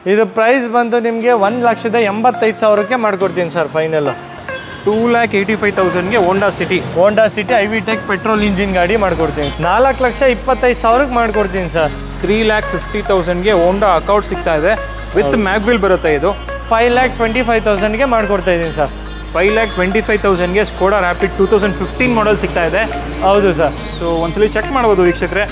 ಇದು ಪ್ರೈಸ್ ಬಂದು ನಿಮಗೆ ಒಂದು ಲಕ್ಷದ ಎಂಬತ್ತೈದು ಸಾವಿರಕ್ಕೆ ಮಾಡ್ಕೊಡ್ತೀನಿ sir final two lakh eighty five ತೌಸಂಡ್ಗೆ Honda City Honda City I V tech petrol engine ಗಾಡಿ ಮಾಡ್ಕೊಡ್ತೀನಿ ನಾಲ್ಕು ಲಕ್ಷ ಇಪ್ಪತ್ತೈದು ಸಾವಿರಕ್ಕೆ ಮಾಡ್ಕೊಡ್ತೀನಿ ಸರ್ ತ್ರೀ ಲ್ಯಾಕ್ ಫಿಫ್ಟಿ ತೌಸಂಡ್ಗೆ ಹೋಂಡಾ ಅಕೌಂಟ್ ಸಿಗ್ತಾ ಇದೆ ವಿತ್ ಮ್ಯಾಗ್ವಿಲ್ ಬರುತ್ತೆ ಇದು ಫೈವ್ ಲ್ಯಾಕ್ ಟ್ವೆಂಟಿ ಫೈವ್ ತೌಸಂಡ್ಗೆ ಮಾಡ್ಕೊಡ್ತಾ ಇದ್ದೀನಿ sir five lakh twenty five ತೌಸಂಡ್ಗೆ Skoda Rapid two thousand fifteen model ಸಿಗ್ತಾ ಇದೆ ಹೌದು ಸರ್ ಸೊ ಒಂದ್ಸಲಿ ಚೆಕ್ ಮಾಡ್ಬೋದು ವೀಕ್ಷಕರೇ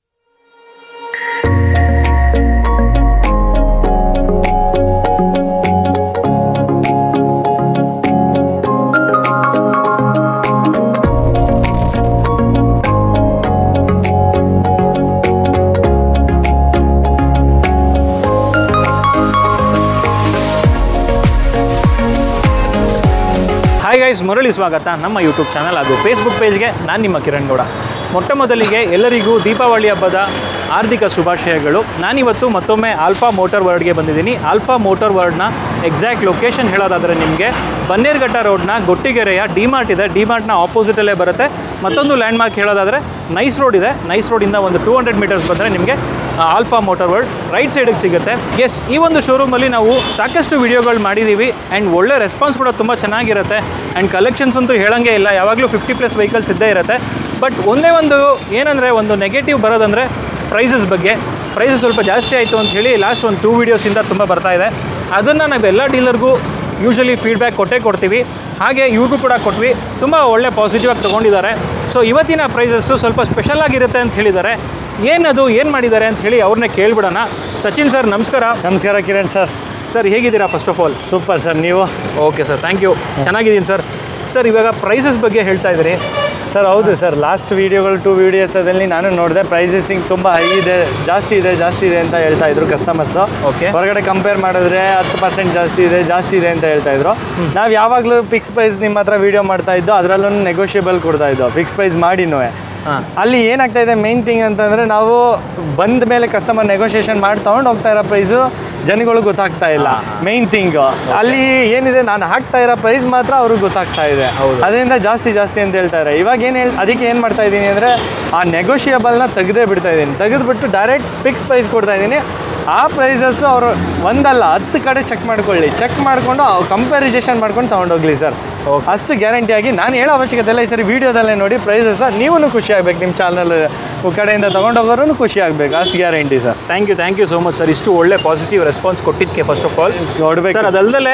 ಹಾಯ್ ಗೈಸ್ ಮರಳಿ ಸ್ವಾಗತ ನಮ್ಮ ಯೂಟ್ಯೂಬ್ ಚಾನಲ್ ಹಾಗೂ ಫೇಸ್ಬುಕ್ ಪೇಜ್ಗೆ ನಾನು ನಿಮ್ಮ ಕಿರಣ್ ಗೌಡ ಮೊಟ್ಟ ಮೊದಲಿಗೆ ಎಲ್ಲರಿಗೂ ದೀಪಾವಳಿ ಹಬ್ಬದ ಹಾರ್ದಿಕ ಶುಭಾಶಯಗಳು ನಾನಿವತ್ತು ಮತ್ತೊಮ್ಮೆ ಆಲ್ಫಾ ಮೋಟಾರ್ ವರ್ಡ್ಗೆ ಬಂದಿದ್ದೀನಿ ಆಲ್ಫಾ ಮೋಟಾರ್ ವರ್ಡ್ನ ಎಕ್ಸಾಕ್ಟ್ ಲೊಕೇಶನ್ ಹೇಳೋದಾದರೆ ನಿಮಗೆ ಬನ್ನೇರ್ಘಟ್ಟ ರೋಡ್ನ ಗೊಟ್ಟಿಗೆರೆಯ ಡಿಮಾರ್ಟ್ ಇದೆ ಡಿಮಾರ್ಟ್ನ ಆಪೋಸಿಟಲ್ಲೇ ಬರುತ್ತೆ ಮತ್ತೊಂದು ಲ್ಯಾಂಡ್ಮಾರ್ಕ್ ಹೇಳೋದಾದರೆ ನೈಸ್ ರೋಡ್ ಇದೆ ನೈಸ್ ರೋಡಿಂದ ಒಂದು ಟೂ ಹಂಡ್ರೆಡ್ ಮೀಟರ್ಸ್ ಬಂದರೆ ನಿಮಗೆ ಆಲ್ಫಾ ಮೋಟಾರ್ ವರ್ಲ್ಡ್ ರೈಟ್ ಸೈಡಿಗೆ ಸಿಗುತ್ತೆ ಎಸ್ ಈ ಒಂದು ಶೋರೂಮಲ್ಲಿ ನಾವು ಸಾಕಷ್ಟು ವಿಡಿಯೋಗಳು ಮಾಡಿದ್ದೀವಿ ಆ್ಯಂಡ್ ಒಳ್ಳೆ ರೆಸ್ಪಾನ್ಸ್ ಕೂಡ ತುಂಬ ಚೆನ್ನಾಗಿರುತ್ತೆ ಆ್ಯಂಡ್ ಕಲೆಕ್ಷನ್ಸ್ ಅಂತೂ ಹೇಳಂಗೆ ಇಲ್ಲ ಯಾವಾಗಲೂ ಫಿಫ್ಟಿ ಪ್ಲಸ್ ವೆಹಿಕಲ್ಸ್ ಇದ್ದೇ ಇರುತ್ತೆ ಬಟ್ ಒಂದೇ ಒಂದು ಏನಂದರೆ ಒಂದು ನೆಗೆಟಿವ್ ಬರೋದಂದರೆ ಪ್ರೈಸಸ್ ಬಗ್ಗೆ ಪ್ರೈಸಸ್ ಸ್ವಲ್ಪ ಜಾಸ್ತಿ ಆಯಿತು ಅಂತ ಹೇಳಿ ಲಾಸ್ಟ್ ಒಂದು ಟೂ ವೀಡಿಯೋಸಿಂದ ತುಂಬ ಬರ್ತಾ ಇದೆ ಅದನ್ನು ನಾವೆಲ್ಲ ಡೀಲರ್ಗೂ ಯೂಶಲಿ ಫೀಡ್ಬ್ಯಾಕ್ ಕೊಟ್ಟೇ ಕೊಡ್ತೀವಿ ಹಾಗೆ ಇವ್ರಿಗೂ ಕೂಡ ಕೊಟ್ವಿ ತುಂಬ ಒಳ್ಳೆ ಪಾಸಿಟಿವ್ ಆಗಿ ತೊಗೊಂಡಿದ್ದಾರೆ ಸೊ ಇವತ್ತಿನ ಪ್ರೈಸಸ್ಸು ಸ್ವಲ್ಪ ಸ್ಪೆಷಲ್ ಆಗಿರುತ್ತೆ ಅಂತ ಹೇಳಿದ್ದಾರೆ ಏನದು ಏನು ಮಾಡಿದ್ದಾರೆ ಅಂತ ಹೇಳಿ ಅವ್ರನ್ನೇ ಕೇಳ್ಬಿಡೋಣ ಸಚಿನ್ ಸರ್ ನಮಸ್ಕಾರ ನಮಸ್ಕಾರ ಕಿರಣ್ ಸರ್ ಸರ್ ಹೇಗಿದ್ದೀರಾ first of all super sir ನೀವು ಓಕೆ ಸರ್ ಥ್ಯಾಂಕ್ ಯು ಚೆನ್ನಾಗಿದ್ದೀನಿ ಸರ್ ಸರ್ ಇವಾಗ ಪ್ರೈಸಸ್ ಬಗ್ಗೆ ಹೇಳ್ತಾ ಇದ್ದೀರಿ ಸರ್ ಹೌದು ಸರ್ ಲಾಸ್ಟ್ ವೀಡಿಯೋಗಳು ಟು ವೀಡಿಯೋಸಲ್ಲಿ ನಾನು ನೋಡಿದೆ ಪ್ರೈಸಸಿಂಗ್ ತುಂಬ ಹೈ ಇದೆ ಜಾಸ್ತಿ ಇದೆ ಜಾಸ್ತಿ ಇದೆ ಅಂತ ಹೇಳ್ತಾ ಇದ್ರು ಕಸ್ಟಮರ್ಸು Okay. ಹೊರಗಡೆ ಕಂಪೇರ್ ಮಾಡಿದ್ರೆ ಹತ್ತು ಪರ್ಸೆಂಟ್ ಜಾಸ್ತಿ ಇದೆ ಜಾಸ್ತಿ ಇದೆ ಅಂತ ಹೇಳ್ತಾ ಇದ್ರು ನಾವು ಯಾವಾಗಲೂ ಫಿಕ್ಸ್ ಪ್ರೈಸ್ ನಿಮ್ಮ ಹತ್ರ ವೀಡಿಯೋ ಮಾಡ್ತಾ ಇದ್ದು ಅದರಲ್ಲೂ ನೆಗೋಷಿಯಬಲ್ ಕೊಡ್ತಾ ಇದ್ದು ಫಿಕ್ಸ್ ಪ್ರೈಸ್ ಮಾಡಿನೂ ಹಾಂ ಅಲ್ಲಿ ಏನಾಗ್ತಾ ಇದೆ ಮೇನ್ ಥಿಂಗ್ ಅಂತಂದರೆ ನಾವು ಬಂದ ಮೇಲೆ ಕಸ್ಟಮರ್ ನೆಗೋಷಿಯೇಷನ್ ಮಾಡಿ ತೊಗೊಂಡು ಹೋಗ್ತಾ ಇರೋ ಪ್ರೈಸು ಜನಗಳಿಗೆ ಗೊತ್ತಾಗ್ತಾ ಇಲ್ಲ ಮೇನ್ ಥಿಂಗ್ ಅಲ್ಲಿ ಏನಿದೆ ನಾನು ಹಾಕ್ತಾ ಇರೋ ಪ್ರೈಸ್ ಮಾತ್ರ ಅವ್ರಿಗೆ ಗೊತ್ತಾಗ್ತಾ ಇದೆ ಹೌದು. ಅದರಿಂದ ಜಾಸ್ತಿ ಜಾಸ್ತಿ ಅಂತ ಹೇಳ್ತಾರೆ ಇವಾಗ ಏನು ಹೇಳಿ ಅದಕ್ಕೆ ಏನು ಮಾಡ್ತಾ ಇದ್ದೀನಿ ಅಂದರೆ ಆ ನೆಗೋಷಿಯಬಲ್ನ ತೆಗೆದೇ ಬಿಡ್ತಾ ಇದ್ದೀನಿ ತೆಗೆದುಬಿಟ್ಟು ಡೈರೆಕ್ಟ್ ಫಿಕ್ಸ್ ಪ್ರೈಸ್ ಕೊಡ್ತಾ ಇದ್ದೀನಿ ಆ ಪ್ರೈಸಸ್ಸು ಅವರು ಒಂದಲ್ಲ ಹತ್ತು ಕಡೆ ಚೆಕ್ ಮಾಡ್ಕೊಳ್ಳಿ ಚೆಕ್ ಮಾಡಿಕೊಂಡು ಕಂಪ್ಯಾರಿಸೇಷನ್ ಮಾಡ್ಕೊಂಡು ತೊಗೊಂಡೋಗ್ಲಿ ಸರ್ ಅಷ್ಟು ಗ್ಯಾರಂಟಿಯಾಗಿ ನಾನು ಹೇಳೋ ಅವಶ್ಯಕತೆ ಇಲ್ಲ ಈ ಸರಿ ವೀಡಿಯೋದಲ್ಲೇ ನೋಡಿ ಪ್ರೈಸಸ್ ನೀವೂ ಖುಷಿ ಆಗ್ಬೇಕು ನಿಮ್ಮ ಚಾನಲ್ ಕಡೆಯಿಂದ ತೊಗೊಂಡೋಗೋರು ಖುಷಿ ಆಗಬೇಕು ಅಷ್ಟು guarantee sir thank you thank you so much sir ಇಷ್ಟು ಒಳ್ಳೆ ಪಾಸಿಟಿವ್ ರೆಸ್ಪಾನ್ಸ್ ಕೊಟ್ಟಿದ್ದಕ್ಕೆ ಫಸ್ಟ್ ಆಫ್ ಆಲ್ ನೋಡ್ಬೇಕು ಸರ್ ಅದಲ್ಲದೆ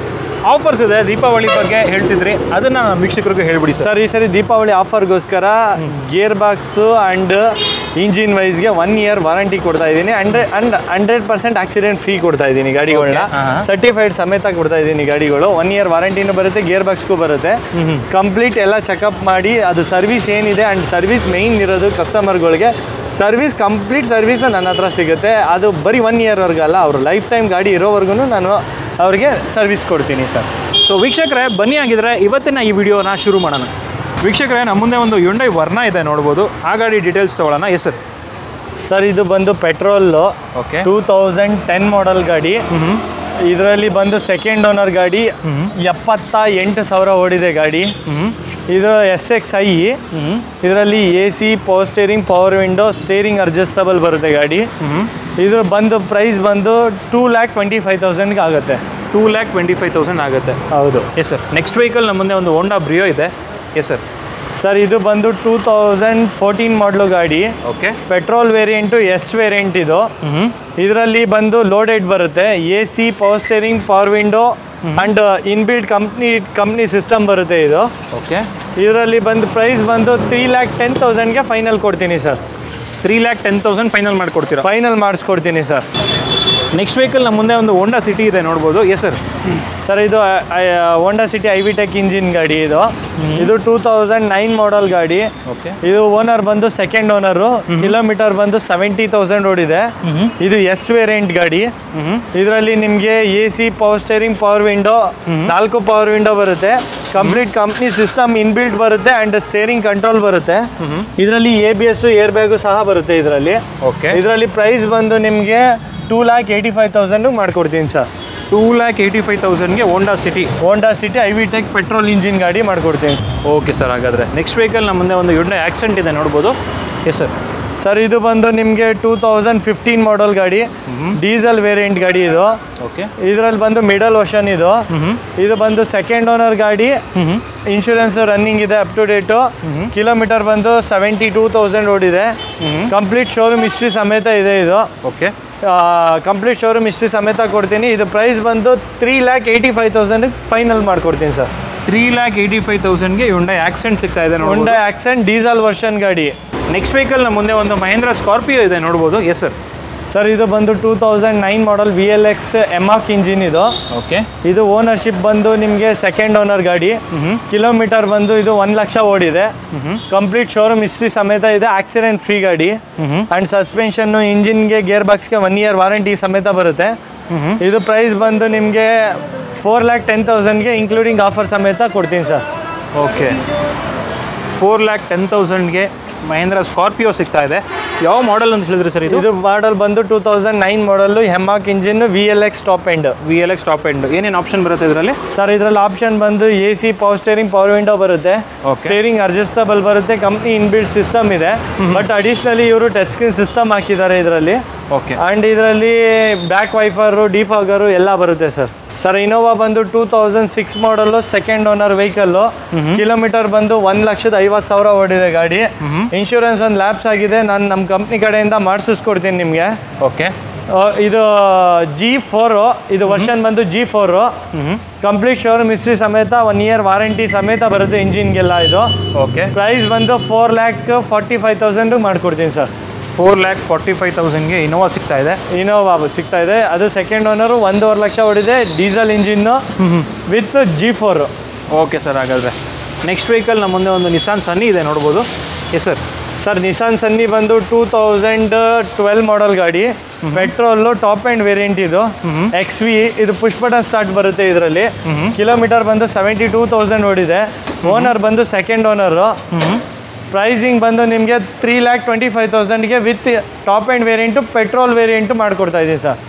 ಆಫರ್ಸ್ ಇದೆ ದೀಪಾವಳಿ ಬಗ್ಗೆ ಹೇಳ್ತಿದ್ರಿ ಅದನ್ನ ನಮ್ಮ ವೀಕ್ಷಕರಿಗೆ ಹೇಳ್ಬಿಡಿ ಸರ್ ಸರ್ ಈ ಸರಿ ದೀಪಾವಳಿ ಆಫರ್ಗೋಸ್ಕರ ಗೇರ್ ಬಾಕ್ಸು ಆ್ಯಂಡ್ ಇಂಜಿನ್ ವೈಸ್ಗೆ ಒನ್ ಇಯರ್ ವಾರಂಟಿ ಕೊಡ್ತಾ ಇದ್ದೀನಿ hundred and hundred percent accident free ಕೊಡ್ತಾ ಇದ್ದೀನಿ ಗಾಡಿಗಳನ್ನ Okay, ಹಾ, ಹಾ. ಸರ್ಟಿಫೈಡ್ ಸಮೇತ ಕೊಡ್ತಾ ಇದ್ದೀನಿ ಗಾಡಿಗಳು ಒನ್ ಇಯರ್ ವಾರಂಟಿನೂ ಬರುತ್ತೆ ಗೇರ್ ಬಾಕ್ಸ್ಗೂ ಬರುತ್ತೆ ಕಂಪ್ಲೀಟ್ ಎಲ್ಲ ಚೆಕಪ್ ಮಾಡಿ ಅದು ಸರ್ವಿಸ್ ಏನಿದೆ ಆ್ಯಂಡ್ ಸರ್ವಿಸ್ ಮೇಯ್ನ್ ಇರೋದು ಕಸ್ಟಮರ್ಗಳಿಗೆ ಸರ್ವಿಸ್ ಕಂಪ್ಲೀಟ್ ಸರ್ವಿಸ್ ನನ್ನ ಹತ್ರ ಸಿಗುತ್ತೆ ಅದು ಬರೀ ಒನ್ ಇಯರ್ವರೆಗೂ ಅಲ್ಲ ಅವರು ಲೈಫ್ ಟೈಮ್ ಗಾಡಿ ಇರೋವರೆಗೂ ನಾನು ಅವ್ರಿಗೆ ಸರ್ವಿಸ್ ಕೊಡ್ತೀನಿ ಸರ್ ಸೊ ವೀಕ್ಷಕರೇ ಬನ್ನಿ ಆಗಿದ್ರೆ ಇವತ್ತಿನ ಈ ವಿಡಿಯೋನ ಶುರು ಮಾಡೋಣ ವೀಕ್ಷಕರೇ ನಮ್ಮ ಮುಂದೆ ಒಂದು ಯುಂಡೈ ವರ್ಣ ಇದೆ ನೋಡ್ಬೋದು ಆ ಗಾಡಿ ಡೀಟೇಲ್ಸ್ ತೊಗೊಳ್ಳೋಣ ಎಸ್ ಸರ್ ಸರ್ ಇದು ಬಂದು petrol okay two thousand ten model ಗಾಡಿ ಇದರಲ್ಲಿ ಬಂದು ಸೆಕೆಂಡ್ ಓನರ್ ಗಾಡಿ ಎಪ್ಪತ್ತ ಎಂಟು ಸಾವಿರ ಓಡಿದೆ ಗಾಡಿ ಹ್ಞೂ ಇದು ಎಸ್ ಎಕ್ಸ್ ಐ ಇದರಲ್ಲಿ A C power steering power window steering adjustable ಬರುತ್ತೆ ಗಾಡಿ ಹ್ಞೂ ಇದು ಬಂದು ಪ್ರೈಸ್ ಬಂದು ಟೂ ಲ್ಯಾಕ್ ಟ್ವೆಂಟಿ ಫೈವ್ ತೌಸಂಡ್ಗೆ ಆಗುತ್ತೆ two lakh twenty five thousand ಆಗುತ್ತೆ ಹೌದು ಎಸ್ ಸರ್ ನೆಕ್ಸ್ಟ್ ವೆಹಿಕಲ್ ನಮ್ಮ ಮುಂದೆ ಒಂದು ಹೋಂಡಾ ಬ್ರಿಯೋ ಇದೆ ಎಸ್ ಸರ್ ಸರ್ ಇದು ಬಂದು ಟೂ ತೌಸಂಡ್ ಫೋರ್ಟೀನ್ ಮಾಡಲು ಗಾಡಿ okay petrol variant S variant ಇದು ಹ್ಞೂ ಇದರಲ್ಲಿ ಬಂದು ಲೋಡೆಡ್ ಬರುತ್ತೆ A C power steering power window and inbuilt company company system ಬರುತ್ತೆ ಇದು ಓಕೆ ಇದರಲ್ಲಿ ಬಂದು ಪ್ರೈಸ್ ಬಂದು ತ್ರೀ ಲ್ಯಾಕ್ ಟೆನ್ ತೌಸಂಡ್ಗೆ ಫೈನಲ್ ಕೊಡ್ತೀನಿ sir three lakh ten thousand final ಮಾಡಿಕೊಡ್ತೀರಾ ಫೈನಲ್ ಮಾಡಿಸ್ಕೊಡ್ತೀನಿ ಸರ್ ನೆಕ್ಸ್ಟ್ ವೆಹಿಕಲ್ ನಮ್ಮ ಮುಂದೆ ಒಂದು ಹೋಂಡಾ ಸಿಟಿ ಇದೆ ನೋಡ್ಬೋದು ಎಸ್ ಸರ್ ಸರ್ ಇದು Honda City I V tech engine ಗಾಡಿ ಇದು ಇದು ಟೂ ತೌಸಂಡ್ ನೈನ್ ಮಾಡಲ್ ಗಾಡಿ ಓಕೆ ಇದು ಓನರ್ ಬಂದು ಸೆಕೆಂಡ್ ಓನರು ಕಿಲೋಮೀಟರ್ ಬಂದು ಸೆವೆಂಟಿ ತೌಸಂಡ್ ಓಡಿದೆ ಇದು ಎಸ್ ವೇರಿಯಂಟ್ ಗಾಡಿ ಹ್ಞೂ ಇದರಲ್ಲಿ ನಿಮಗೆ A C power steering power window ನಾಲ್ಕು ಪವರ್ ವಿಂಡೋ ಬರುತ್ತೆ ಕಂಪ್ಲೀಟ್ ಕಂಪ್ನಿ ಸಿಸ್ಟಮ್ ಇನ್ಬಿಲ್ಟ್ ಬರುತ್ತೆ ಆ್ಯಂಡ್ ಸ್ಟೇರಿಂಗ್ ಕಂಟ್ರೋಲ್ ಬರುತ್ತೆ ಇದರಲ್ಲಿ A B S air bag ಸಹ ಬರುತ್ತೆ ಇದರಲ್ಲಿ ಓಕೆ ಇದರಲ್ಲಿ ಪ್ರೈಸ್ ಬಂದು ನಿಮಗೆ two lakh eighty five thousand ಮಾಡ್ಕೊಡ್ತೀನಿ sir two lakh eighty five ತೌಸಂಡ್ಗೆ Honda City Honda City I V tech petrol engine ಗಾಡಿ ಮಾಡ್ಕೊಡ್ತೀನಿ ಓಕೆ ಸರ್ ಹಾಗಾದರೆ ನೆಕ್ಸ್ಟ್ ವೆಹಿಕಲ್ ನಮ್ಮ ಮುಂದೆ ಒಂದು ಯುಂಡೆ ಆಕ್ಸೆಂಟ್ ಇದೆ ನೋಡ್ಬೋದು ಎಸ್ ಸರ್ ಸರ್ ಇದು ಬಂದು ನಿಮಗೆ ಟೂ ತೌಸಂಡ್ ಫಿಫ್ಟೀನ್ ಮಾಡಲ್ ಗಾಡಿ ಡೀಸೆಲ್ ವೇರಿಯಂಟ್ ಗಾಡಿ ಇದು ಓಕೆ ಇದರಲ್ಲಿ ಬಂದು ಮಿಡಲ್ ವರ್ಷನ್ ಇದು ಇದು ಬಂದು ಸೆಕೆಂಡ್ ಓನರ್ ಗಾಡಿ ಇನ್ಶೂರೆನ್ಸ್ ರನ್ನಿಂಗ್ ಇದೆ ಅಪ್ ಟು ಡೇಟು ಕಿಲೋಮೀಟರ್ ಬಂದು ಸೆವೆಂಟಿ ಟೂ ತೌಸಂಡ್ ಓಡಿದೆ ಕಂಪ್ಲೀಟ್ ಶೋರೂಮ್ ಹಿಸ್ಟ್ರಿ ಸಮೇತ ಇದೆ ಇದು ಓಕೆ ಕಂಪ್ಲೀಟ್ ಶೋರೂಮ್ ಹಿಸ್ಟ್ರಿ ಸಮೇತ ಕೊಡ್ತೀನಿ ಇದು ಪ್ರೈಸ್ ಬಂದು three lakh eighty five thousand final ಮಾಡ್ಕೊಡ್ತೀನಿ sir three lakh eighty five ತೌಸಂಡ್ಗೆ ಹುಂಡೈ ಆಕ್ಸೆಂಟ್ ಸಿಗ್ತಾ ಇದೆ ನೋಡಿ ಹೊಂಡಾ ಆಕ್ಸೆಂಟ್ ಡೀಸೆಲ್ ವರ್ಷನ್ ಗಾಡಿ ನೆಕ್ಸ್ಟ್ ವೆಹಿಕಲ್ ನಮ್ಮ ಮುಂದೆ ಒಂದು ಮಹೇಂದ್ರ ಸ್ಕಾರ್ಪಿಯೋ ಇದೆ ನೋಡ್ಬೋದು ಎಸ್ ಸರ್ ಸರ್ ಇದು ಬಂದು two thousand nine model V L X mHawk engine ಇದು ಓಕೆ ಇದು ಓನರ್ಶಿಪ್ ಬಂದು ನಿಮಗೆ ಸೆಕೆಂಡ್ ಓನರ್ ಗಾಡಿ ಕಿಲೋಮೀಟರ್ ಬಂದು ಇದು ಒಂದು ಲಕ್ಷ ಓಡಿದೆ ಕಂಪ್ಲೀಟ್ ಶೋರೂಮ್ ಹಿಸ್ಟ್ರಿ ಸಮೇತ ಇದೆ ಆಕ್ಸಿಡೆಂಟ್ ಫ್ರೀ ಗಾಡಿ ಆ್ಯಂಡ್ ಸಸ್ಪೆನ್ಷನ್ನು ಇಂಜಿನ್ಗೆ ಗೇರ್ ಬಾಕ್ಸ್ಗೆ ಒನ್ ಇಯರ್ ವಾರಂಟಿ ಸಮೇತ ಬರುತ್ತೆ ಇದು ಪ್ರೈಸ್ ಬಂದು ನಿಮಗೆ ಫೋರ್ ಲ್ಯಾಕ್ ಟೆನ್ ತೌಸಂಡ್ಗೆ ಇನ್ಕ್ಲೂಡಿಂಗ್ ಆಫರ್ ಸಮೇತ ಕೊಡ್ತೀನಿ sir okay four lakh ten ತೌಸಂಡ್ಗೆ ಮಹೇಂದ್ರ ಸ್ಕಾರ್ಪಿಯೋ ಸಿಗ್ತಾ ಇದೆ ಯಾವ ಮಾಡೆಲ್ ಅಂತ ಹೇಳಿದ್ರಿ ಸರ್ ಇದು ಇದು ಮಾಡಲ್ ಬಂದು two thousand nine model mHawk engine V L X top end V L X top end ಏನೇನು ಆಪ್ಷನ್ ಬರುತ್ತೆ ಇದರಲ್ಲಿ ಸರ್ ಇದರಲ್ಲಿ ಆಪ್ಷನ್ ಬಂದು A C power steering power window ಬರುತ್ತೆ Okay. ಸ್ಟೇರಿಂಗ್ ಅಡ್ಜಸ್ಟಬಲ್ ಬರುತ್ತೆ ಕಂಪ್ನಿ ಇನ್ಬಿಲ್ಟ್ ಸಿಸ್ಟಮ್ ಇದೆ but additionally ಇವರು touch screen system ಹಾಕಿದ್ದಾರೆ ಇದರಲ್ಲಿ ಓಕೆ ಆ್ಯಂಡ್ ಇದರಲ್ಲಿ ಬ್ಯಾಕ್ ವೈಫರು ಡಿಫಾಗರು ಎಲ್ಲ ಬರುತ್ತೆ ಸರ್ ಸರ್ ಇನೋವಾ ಬಂದು two thousand six model second owner vehicle kilometre ಬಂದು ಒಂದು ಲಕ್ಷದ ಐವತ್ತು ಸಾವಿರ ಓಡಿದೆ ಗಾಡಿ ಇನ್ಶೂರೆನ್ಸ್ ಒಂದು ಲ್ಯಾಬ್ಸ್ ಆಗಿದೆ ನಾನು ನಮ್ಮ ಕಂಪ್ನಿ ಕಡೆಯಿಂದ ಮಾಡಿಸ್ಕೊಡ್ತೀನಿ ನಿಮಗೆ ಓಕೆ ಇದು ಜಿ ಫೋರು ಇದು ವರ್ಷನ್ ಬಂದು G four complete showroom history ಸಮೇತ ಒನ್ ಇಯರ್ ವಾರಂಟಿ ಸಮೇತ ಬರುತ್ತೆ ಇಂಜಿನ್ಗೆಲ್ಲ ಇದು ಓಕೆ ಪ್ರೈಸ್ ಬಂದು four lakh forty five thousand ಮಾಡ್ಕೊಡ್ತೀನಿ sir four lakh forty five ತೌಸಂಡ್ಗೆ ಇನೋವಾ ಸಿಗ್ತಾ ಇದೆ ಇನೋವಾ ಸಿಗ್ತಾ ಇದೆ ಅದು ಸೆಕೆಂಡ್ ಓನರು ಒಂದೂವರೆ ಲಕ್ಷ ಹೊಡಿದೆ diesel engine with G four okay sir ಹಾಗಾದರೆ ನೆಕ್ಸ್ಟ್ ವೆಹಿಕಲ್ ನಮ್ಮ ಮುಂದೆ ಒಂದು ನಿಸಾನ್ ಸನ್ನಿ ಇದೆ ನೋಡ್ಬೋದು ಎಸ್ ಸರ್ ಸರ್ ನಿಸಾನ್ ಸನ್ನಿ ಬಂದು ಟೂ ತೌಸಂಡ್ ಟ್ವೆಲ್ ಮಾಡಲ್ ಗಾಡಿ ಪೆಟ್ರೋಲು ಟಾಪ್ ಆ್ಯಂಡ್ ವೇರಿಯಂಟ್ ಇದು ಎಕ್ಸ್ ವಿ ಇದು ಪುಷ್ ಬಟನ್ ಸ್ಟಾರ್ಟ್ ಬರುತ್ತೆ ಇದರಲ್ಲಿ ಕಿಲೋಮೀಟರ್ ಬಂದು ಸೆವೆಂಟಿ ಟೂ ತೌಸಂಡ್ ಓಡಿದೆ ಓನರ್ ಬಂದು ಸೆಕೆಂಡ್ ಓನರು ಪ್ರೈಸಿಂಗ್ ಬಂದು ನಿಮಗೆ ತ್ರೀ ಲ್ಯಾಕ್ ಟ್ವೆಂಟಿ ಫೈವ್ ತೌಸಂಡ್ಗೆ with top end variant petrol variant ಮಾಡಿಕೊಡ್ತಾ ಇದ್ದೀನಿ ಸರ್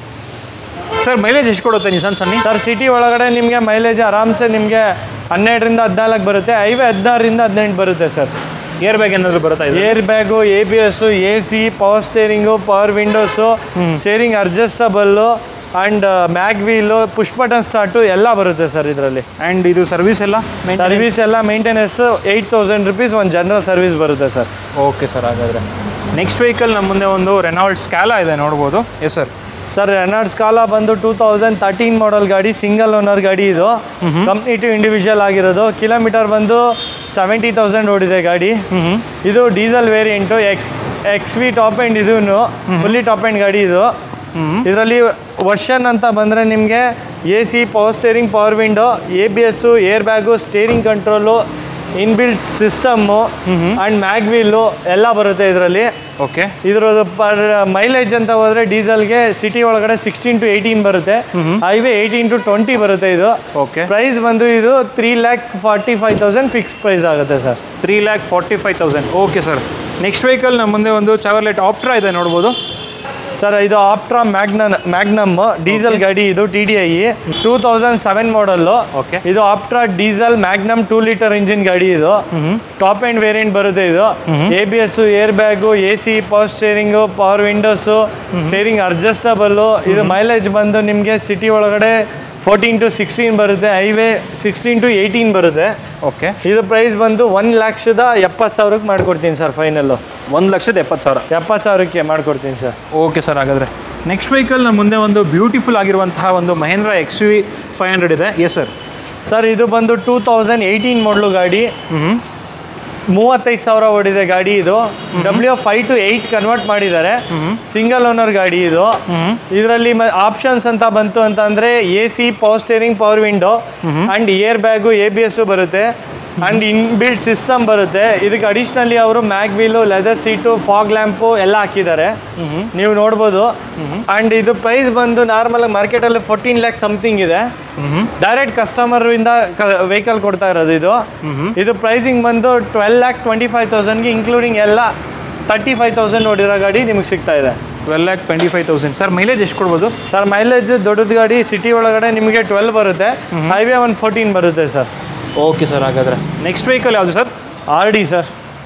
ಸರ್ ಮೈಲೇಜ್ ಎಷ್ಟು ಕೊಡುತ್ತೆ ನಿಸಾನ್ ಸನ್ನಿ ಸರ್ ಸಿಟಿ ಒಳಗಡೆ ನಿಮಗೆ ಮೈಲೇಜ್ ಆರಾಮ್ಸೆ ನಿಮಗೆ ಹನ್ನೆರಡರಿಂದ ಹದಿನಾಲ್ಕು ಬರುತ್ತೆ ಹೈವೇ ಹದಿನಾರರಿಂದ ಹದಿನೆಂಟು ಬರುತ್ತೆ ಸರ್ ಏರ್ ಬ್ಯಾಗ್ ಏನಾದರೂ ಬರುತ್ತಾ ಇದೆ air bag A B S A C power steering power windows steering adjustable and mag wheel push button start ಎಲ್ಲ ಬರುತ್ತೆ ಸರ್ ಇದರಲ್ಲಿ ಆ್ಯಂಡ್ ಇದು ಸರ್ವಿಸ್ ಎಲ್ಲ ಸರ್ವಿಸ್ ಎಲ್ಲ ಮೇಂಟೆನೆನ್ಸ್ ಏಯ್ಟ್ ತೌಸಂಡ್ ರುಪೀಸ್ ಒಂದು ಜನರಲ್ ಸರ್ವಿಸ್ ಬರುತ್ತೆ ಸರ್ ಓಕೆ ಸರ್ ಹಾಗಾದರೆ next vehicle ನಮ್ಮ ಮುಂದೆ ಒಂದು ರೆನಾಲ್ಡ್ ಸ್ಕ್ಯಾಲಾ ಇದೆ ನೋಡ್ಬೋದು yes sir sir Renault Scala ಬಂದು ಟೂ ತೌಸಂಡ್ ತರ್ಟೀನ್ ಮಾಡಲ್ ಗಾಡಿ ಸಿಂಗಲ್ ಓನರ್ ಗಾಡಿ ಇದು ಕಂಪ್ನಿ ಟು ಇಂಡಿವಿಜುವಲ್ ಆಗಿರೋದು ಕಿಲೋಮೀಟರ್ ಬಂದು ಸೆವೆಂಟಿ ತೌಸಂಡ್ ಓಡಿದೆ ಗಾಡಿ ಇದು diesel variant X X V top end ಇದೂ ಫುಲ್ಲಿ ಟಾಪ್ ಆ್ಯಂಡ್ ಗಾಡಿ ಇದು ಇದರಲ್ಲಿ ವರ್ಷನ್ ಅಂತ ಬಂದರೆ ನಿಮಗೆ A C power steering power window A B S air bag steering control inbuilt system and mag wheel ಎಲ್ಲ ಬರುತ್ತೆ ಇದರಲ್ಲಿ ಓಕೆ ಇದ್ರದ್ದು ಪರ್ ಮೈಲೇಜ್ ಅಂತ ಹೋದ್ರೆ ಡೀಸೆಲ್ಗೆ ಸಿಟಿ ಒಳಗಡೆ ಸಿಕ್ಸ್ಟೀನ್ ಟು ಏಯ್ಟೀನ್ ಬರುತ್ತೆ ಹೈವೇ ಏಯ್ಟೀನ್ ಟು ಟ್ವೆಂಟಿ ಬರುತ್ತೆ ಇದು ಓಕೆ ಪ್ರೈಸ್ ಬಂದು ಇದು three lakh forty five thousand fix price ಆಗುತ್ತೆ sir three lakh forty five thousand okay sir next vehicle ನಮ್ಮ ಮುಂದೆ ಒಂದು ಚಾವರ್ಲೆಟ್ ಆಪ್ಟ್ರಾ ಇದೆ ನೋಡ್ಬೋದು ಸರ್ ಇದು ಆಪ್ಟ್ರಾ ಮ್ಯಾಗ್ನನ್ ಮ್ಯಾಗ್ನಮ್ ಡೀಸೆಲ್ ಗಾಡಿ ಇದು T D I two thousand seven model Okay. ಇದು Optra diesel Magnum two litre engine ಗಾಡಿ ಇದು ಟಾಪ್ ಆ್ಯಂಡ್ ವೇರಿಯಂಟ್ ಬರುತ್ತೆ ಇದು A B S air bag A C power steering power windows steering adjustable ಇದು mileage ಬಂದು ನಿಮಗೆ city ಒಳಗಡೆ fourteen to sixteen ಬರುತ್ತೆ ಹೈವೇ ಸಿಕ್ಸ್ಟೀನ್ ಟು ಏಯ್ಟೀನ್ ಬರುತ್ತೆ ಓಕೆ ಇದು ಪ್ರೈಸ್ ಬಂದು ಒಂದು ಲಕ್ಷದ ಎಪ್ಪತ್ತು ಸಾವಿರಕ್ಕೆ ಮಾಡ್ಕೊಡ್ತೀನಿ ಸರ್ ಫೈನಲ್ಲು ಒಂದು ಲಕ್ಷದ ಎಪ್ಪತ್ತು ಸಾವಿರ ಎಪ್ಪತ್ತು ಸಾವಿರಕ್ಕೆ ಮಾಡ್ಕೊಡ್ತೀನಿ ಸರ್ ಓಕೆ ಸರ್ ಹಾಗಾದರೆ ನೆಕ್ಸ್ಟ್ ವೆಹಿಕಲ್ ನಮ್ಮ ಮುಂದೆ ಒಂದು ಬ್ಯೂಟಿಫುಲ್ ಆಗಿರುವಂತಹ ಒಂದು Mahindra X V five hundred ಇದೆ ಎಸ್ ಸರ್ ಸರ್ ಇದು ಬಂದು ಟೂ ತೌಸಂಡ್ ಏಯ್ಟೀನ್ ಮಾಡಲು ಗಾಡಿ ಹ್ಞೂ ಮೂವತ್ತೈದು ಸಾವಿರ ಓಡಿದೆ ಗಾಡಿ ಇದು W five to eight convert ಮಾಡಿದ್ದಾರೆ ಸಿಂಗಲ್ ಓನರ್ ಗಾಡಿ ಇದು ಇದರಲ್ಲಿ ಆಪ್ಷನ್ಸ್ ಅಂತ ಬಂತು ಅಂತ ಅಂದ್ರೆ A C power steering power window and air bag A B S ಬರುತ್ತೆ ಅಂಡ್ ಇನ್ಬಿಲ್ಟ್ ಸಿಸ್ಟಮ್ ಬರುತ್ತೆ ಇದಕ್ಕೆ ಅಡಿಷ್ನಲಿ ಅವರು mag wheel leather seat fog lamp ಎಲ್ಲ ಹಾಕಿದ್ದಾರೆ ನೀವು ನೋಡ್ಬೋದು ಅಂಡ್ ಇದು ಪ್ರೈಸ್ ಬಂದು ನಾರ್ಮಲ್ ಮಾರ್ಕೆಟಲ್ಲಿ ಫೋರ್ಟೀನ್ ಲ್ಯಾಕ್ ಸಮಥಿಂಗ್ ಇದೆ ಡೈರೆಕ್ಟ್ ಕಸ್ಟಮರ್ ಇಂದ ವೆಹಿಕಲ್ ಕೊಡ್ತಾ ಇರೋದು ಇದು ಇದು ಪ್ರೈಸಿಂಗ್ ಬಂದು ಟ್ವೆಲ್ ಲ್ಯಾಕ್ ಟ್ವೆಂಟಿ ಫೈವ್ ತೌಸಂಡ್ಗೆ ಇನ್ಕ್ಲೂಡಿಂಗ್ ಎಲ್ಲ ತರ್ಟಿ ಫೈವ್ ತೌಸಂಡ್ ನೋಡಿರೋ ಗಾಡಿ ನಿಮಗೆ ಸಿಗ್ತಾ ಇದೆ twelve lakh twenty five thousand sir mileage ಎಷ್ಟು ಕೊಡ್ಬೋದು ಸರ್ ಮೈಲೇಜ್ ದೊಡ್ಡದು ಗಾಡಿ ಸಿಟಿ ಒಳಗಡೆ ನಿಮಗೆ ಟ್ವೆಲ್ ಬರುತ್ತೆ ಹೈವೇ ಒಂದು ಫೋರ್ಟೀನ್ ಬರುತ್ತೆ ಸರ್ ಓಕೆ ಸರ್ ಹಾಗಾದರೆ ನೆಕ್ಸ್ಟ್ ವೆಹಿಕಲ್ ಯಾವುದು sir R D sir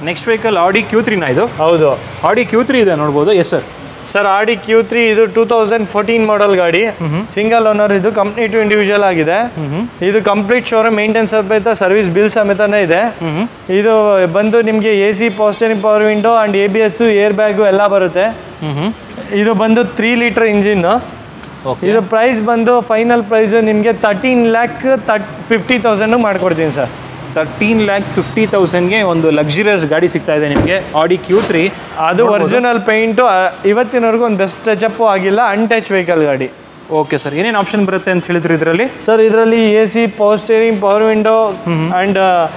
next vehicle Audi Q ತ್ರೀನ ಇದು ಹೌದು ಆಡಿ ಕ್ಯೂ ತ್ರೀ ಇದೆ ನೋಡ್ಬೋದು yes sir sir Audi Q three ಇದು ಟೂ ತೌಸಂಡ್ ಫೋರ್ಟೀನ್ ಮಾಡೆಲ್ ಗಾಡಿ ಸಿಂಗಲ್ ಓನರ್ ಇದು ಕಂಪ್ನಿ ಟು ಇಂಡಿವಿಜುವಲ್ ಆಗಿದೆ ಇದು ಕಂಪ್ಲೀಟ್ ಶೋರೂಮ್ ಮೇಂಟೆನ್ಸ್ ಸಮೇತ ಸರ್ವಿಸ್ ಬಿಲ್ ಸಮೇತನೇ ಇದೆ ಇದು ಬಂದು ನಿಮಗೆ A C power steering power window and A B S air bag ಎಲ್ಲ ಬರುತ್ತೆ ಹ್ಞೂ ಹ್ಞೂ ಇದು ಬಂದು ತ್ರೀ ಲೀಟರ್ ಇಂಜಿನ್ ಓಕೆ ಇದು ಪ್ರೈಸ್ ಬಂದು ಫೈನಲ್ ಪ್ರೈಸ್ ನಿಮಗೆ ತರ್ಟೀನ್ ಲ್ಯಾಕ್ ತರ್ಟ್ ಫಿಫ್ಟಿ ತೌಸಂಡ್ ಮಾಡ್ಕೊಡ್ತೀನಿ ಸರ್ ತರ್ಟೀನ್ ಲ್ಯಾಕ್ ಫಿಫ್ಟಿ ತೌಸಂಡ್ಗೆ ಒಂದು ಲಕ್ಸುರಿಯಸ್ ಗಾಡಿ ಸಿಗ್ತಾ ಇದೆ ನಿಮಗೆ ಆಡಿ ಕ್ಯೂ ತ್ರೀ ಅದು ಒರಿಜಿನಲ್ ಪೇಂಟು ಇವತ್ತಿನವರೆಗೂ ಒಂದು ಬೆಸ್ಟ್ ಟಚಪ್ಪು ಆಗಿಲ್ಲ ಅನ್ಟಚ್ ವೆಹಿಕಲ್ ಗಾಡಿ ಓಕೆ ಸರ್ ಏನೇನು ಆಪ್ಷನ್ ಬರುತ್ತೆ ಅಂತ ಹೇಳಿದ್ರು ಇದರಲ್ಲಿ ಸರ್ ಇದರಲ್ಲಿ A C power steering power window and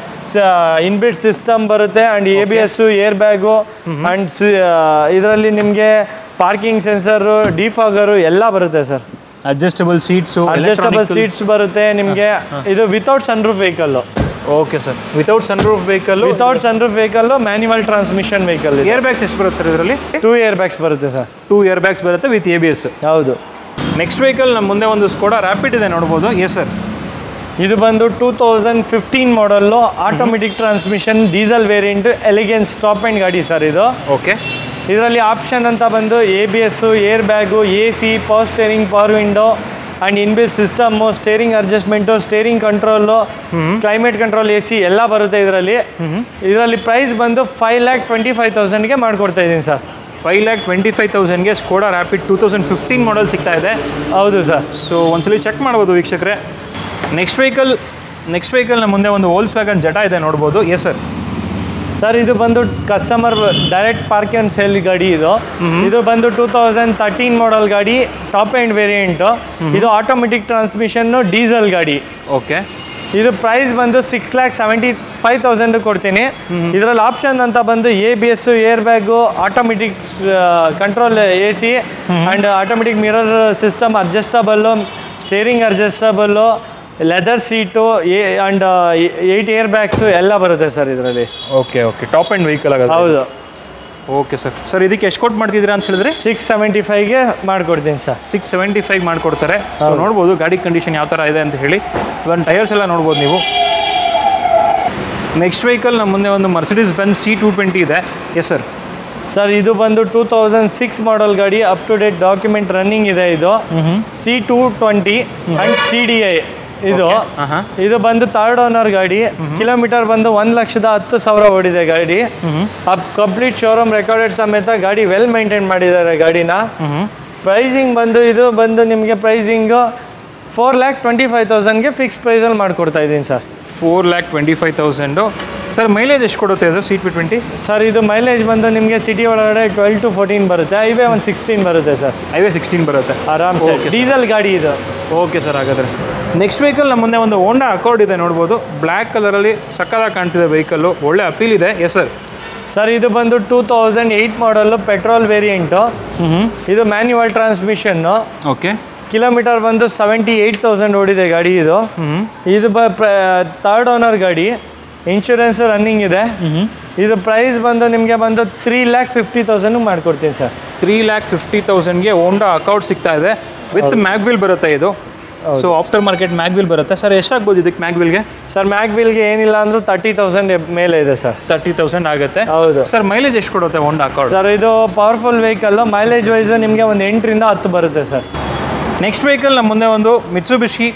inbuilt system ಬರುತ್ತೆ and A B S air bag and ಇದರಲ್ಲಿ ನಿಮಗೆ ಪಾರ್ಕಿಂಗ್ ಸೆನ್ಸರು ಡಿಫಾಗರು ಎಲ್ಲ ಬರುತ್ತೆ sir adjustable seats adjustable seats ಬರುತ್ತೆ ನಿಮಗೆ ಇದು without sunroof vehicle okay sir without sunroof vehicle without sunroof vehicle manual transmission vehicle air bags ಎಷ್ಟು ಬರುತ್ತೆ sir ಇದರಲ್ಲಿ ಟೂ ಇಯರ್ ಬ್ಯಾಗ್ಸ್ ಬರುತ್ತೆ ಸರ್ ಟೂ ಏರ್ ಬ್ಯಾಗ್ಸ್ ಬರುತ್ತೆ ವಿತ್ ಎ ಬಿ ಎಸ್ ಹೌದು next vehicle ನಮ್ಮ ಮುಂದೆ ಒಂದು Skoda rapid ಇದೆ ನೋಡ್ಬೋದು ಎಸ್ ಸರ್ ಇದು ಬಂದು two thousand fifteen model automatic transmission diesel variant elegance top end ಗಾಡಿ ಸರ್ ಇದು ಓಕೆ ಇದರಲ್ಲಿ ಆಪ್ಷನ್ ಅಂತ ಬಂದು A B S air bag A C power steering power window and inbuilt system steering adjustment steering control climate control A C ಎಲ್ಲ ಬರುತ್ತೆ ಇದರಲ್ಲಿ ಇದರಲ್ಲಿ price ಬಂದು ಫೈವ್ ಲ್ಯಾಕ್ ಟ್ವೆಂಟಿ ಫೈವ್ ತೌಸಂಡ್ಗೆ ಮಾಡಿಕೊಡ್ತಾ ಇದ್ದೀನಿ sir five lakh twenty five ತೌಸಂಡ್ಗೆ Skoda Rapid two thousand fifteen model ಸಿಗ್ತಾ ಇದೆ ಹೌದು ಸರ್ ಸೊ ಒಂದ್ಸಲಿ ಚೆಕ್ ಮಾಡ್ಬೋದು ವೀಕ್ಷಕರೇ ನೆಕ್ಸ್ಟ್ ವೆಹಿಕಲ್ ನೆಕ್ಸ್ಟ್ ವೆಹಿಕಲ್ ನಮ್ಮ ಮುಂದೆ ಒಂದು ಓಲ್ಸ್ ವ್ಯಾಗನ್ ಜಟ ಇದೆ ನೋಡ್ಬೋದು ಎಸ್ ಸರ್ ಸರ್ ಇದು ಬಂದು customer direct park and sale ಗಾಡಿ ಇದು ಇದು ಬಂದು ಟೂ ತೌಸಂಡ್ ತರ್ಟೀನ್ ಮಾಡಲ್ ಗಾಡಿ ಟಾಪ್ ಆ್ಯಂಡ್ ವೇರಿಯಂಟು ಇದು ಆಟೋಮೆಟಿಕ್ ಟ್ರಾನ್ಸ್ಮಿಷನ್ನು ಡೀಸೆಲ್ ಗಾಡಿ ಓಕೆ ಇದು ಪ್ರೈಸ್ ಬಂದು six lakh seventy five thousand ಕೊಡ್ತೀನಿ ಇದರಲ್ಲಿ ಆಪ್ಷನ್ ಅಂತ ಬಂದು A B S air bag automatic control A C and automatic mirror system adjustable steering adjustable leather seat A and eight air bags ಎಲ್ಲ ಬರುತ್ತೆ sir ಇದರಲ್ಲಿ okay okay top and vehicle ಆಗೋದು ಹೌದು okay sir sir ಇದಕ್ಕೆ ಎಷ್ಟು ಕೊಟ್ಟು ಮಾಡ್ತಿದ್ದೀರಾ ಅಂತ ಹೇಳಿದ್ರೆ ಸಿಕ್ಸ್ ಸೆವೆಂಟಿ ಫೈವ್ಗೆ ಮಾಡಿಕೊಡ್ತೀನಿ ಸರ್ ಸಿಕ್ಸ್ ಸೆವೆಂಟಿ ಫೈವ್ ಮಾಡಿಕೊಡ್ತಾರೆ ಸೊ ನೋಡ್ಬೋದು ಗಾಡಿ ಕಂಡೀಷನ್ ಯಾವ ಥರ ಇದೆ ಅಂತ ಹೇಳಿ ಇವನ್ ಟೈರ್ಸ್ ಎಲ್ಲ ನೋಡ್ಬೋದು ನೀವು ನೆಕ್ಸ್ಟ್ ವೆಹಿಕಲ್ ನಮ್ಮ ಮುಂದೆ ಒಂದು Mercedes Benz C two twenty ಇದೆ ಎಸ್ ಸರ್ ಸರ್ ಇದು ಬಂದು ಟೂ ತೌಸಂಡ್ ಸಿಕ್ಸ್ ಮಾಡಲ್ ಗಾಡಿ up to date document running ಇದೆ ಇದು C two twenty and C D I ಇದು ಹಾಂ ಹಾಂ ಇದು ಬಂದು ಥರ್ಡ್ ಓನರ್ ಗಾಡಿ ಕಿಲೋಮೀಟರ್ ಬಂದು ಒಂದು ಲಕ್ಷದ ಹತ್ತು ಸಾವಿರ ಓಡಿದೆ ಗಾಡಿ ಅಪ್ ಕಂಪ್ಲೀಟ್ ಶೋರೂಮ್ ರೆಕಾರ್ಡೆಡ್ ಸಮೇತ ಗಾಡಿ ವೆಲ್ ಮೇಂಟೈನ್ ಮಾಡಿದ್ದಾರೆ ಗಾಡಿನ ಹ್ಞೂ ಪ್ರೈಸಿಂಗ್ ಬಂದು ಇದು ಬಂದು ನಿಮಗೆ pricing four lakh twenty five ತೌಸಂಡ್ಗೆ ಫಿಕ್ಸ್ ಪ್ರೈಸಲ್ಲಿ ಮಾಡಿಕೊಡ್ತಾ ಇದ್ದೀನಿ sir four lakh twenty five thousand sir mileage ಎಷ್ಟು ಕೊಡುತ್ತೆ ಇದು ಸಿ ಟು ಟ್ವೆಂಟಿ ಸರ್ ಇದು ಮೈಲೇಜ್ ಬಂದು ನಿಮಗೆ ಸಿಟಿ ಒಳಗಡೆ ಟ್ವೆಲ್ ಟು ಫೋರ್ಟೀನ್ ಬರುತ್ತೆ ಹೈವೇ ಒಂದು ಸಿಕ್ಸ್ಟೀನ್ ಬರುತ್ತೆ ಸರ್ ಹೈವೇ ಸಿಕ್ಸ್ಟೀನ್ ಬರುತ್ತೆ ಆರಾಮ್ ಡೀಸೆಲ್ ಗಾಡಿ ಇದು ಓಕೆ ಸರ್ ಹಾಗಾದರೆ ನೆಕ್ಸ್ಟ್ ವೆಹಿಕಲ್ ನಮ್ಮ ಮುಂದೆ ಒಂದು ಹೋಂಡಾ ಅಕಾರ್ಡ್ ಇದೆ ನೋಡ್ಬೋದು ಬ್ಲ್ಯಾಕ್ ಕಲರಲ್ಲಿ ಸಕ್ಕದಾಗಿ ಕಾಣ್ತಿದೆ ವೆಹಿಕಲ್ಲು ಒಳ್ಳೆ ಅಪೀಲ್ ಇದೆ ಎಸ್ ಸರ್ ಸರ್ ಇದು ಬಂದು two thousand eight model petrol variant ಹ್ಞೂ ಇದು ಮ್ಯಾನ್ಯುವಲ್ ಟ್ರಾನ್ಸ್ಮಿಷನ್ನು ಓಕೆ ಕಿಲೋಮೀಟರ್ ಬಂದು ಸೆವೆಂಟಿ ಏಯ್ಟ್ ತೌಸಂಡ್ ಓಡಿದೆ ಗಾಡಿ ಇದು ಹ್ಞೂ ಇದು ಬ ಥರ್ಡ್ ಓನರ್ ಗಾಡಿ ಇನ್ಶೂರೆನ್ಸ್ ರನ್ನಿಂಗ್ ಇದೆ ಇದು ಪ್ರೈಸ್ ಬಂದು ನಿಮಗೆ ಬಂದು ತ್ರೀ ಲ್ಯಾಕ್ ಫಿಫ್ಟಿ ತೌಸಂಡ್ ಮಾಡ್ಕೊಡ್ತೀನಿ ಸರ್ ತ್ರೀ ಲ್ಯಾಕ್ ಫಿಫ್ಟಿ ತೌಸಂಡ್ಗೆ ಹೋಂಡಾ ಅಕೌಂಟ್ ಸಿಗ್ತಾ ಇದೆ ವಿತ್ ಮ್ಯಾಗ್ವಿಲ್ ಬರುತ್ತೆ ಇದು ಸೊ ಆಫ್ಟರ್ ಮಾರ್ಕೆಟ್ ಮ್ಯಾಗ್ವಿಲ್ ಬರುತ್ತೆ ಸರ್ ಎಷ್ಟಾಗ್ಬೋದು ಇದಕ್ಕೆ ಮ್ಯಾಗ್ವಿಲ್ಗೆ ಸರ್ ಮ್ಯಾಗ್ವಿಲ್ಗೆ ಏನಿಲ್ಲ ಅಂದರೂ ತರ್ಟಿ ತೌಸಂಡ್ ಮೇಲೆ ಇದೆ ಸರ್ ತರ್ಟಿ ತೌಸಂಡ್ ಆಗುತ್ತೆ ಹೌದು ಸರ್ ಮೈಲೇಜ್ ಎಷ್ಟು ಕೊಡುತ್ತೆ ಹೋಂಡಾ ಅಕೌಂಟ್ ಸರ್ ಇದು ಪವರ್ಫುಲ್ ವೆಹಿಕಲ್ಲು ಮೈಲೇಜ್ ವೈಸ್ ನಿಮಗೆ ಒಂದು ಎಂಟರಿಂದ ಹತ್ತು ಬರುತ್ತೆ ಸರ್ ನೆಕ್ಸ್ಟ್ ವೆಹಿಕಲ್ ನಮ್ಮ ಮುಂದೆ ಒಂದು ಮಿತ್ಸುಬಿಶಿ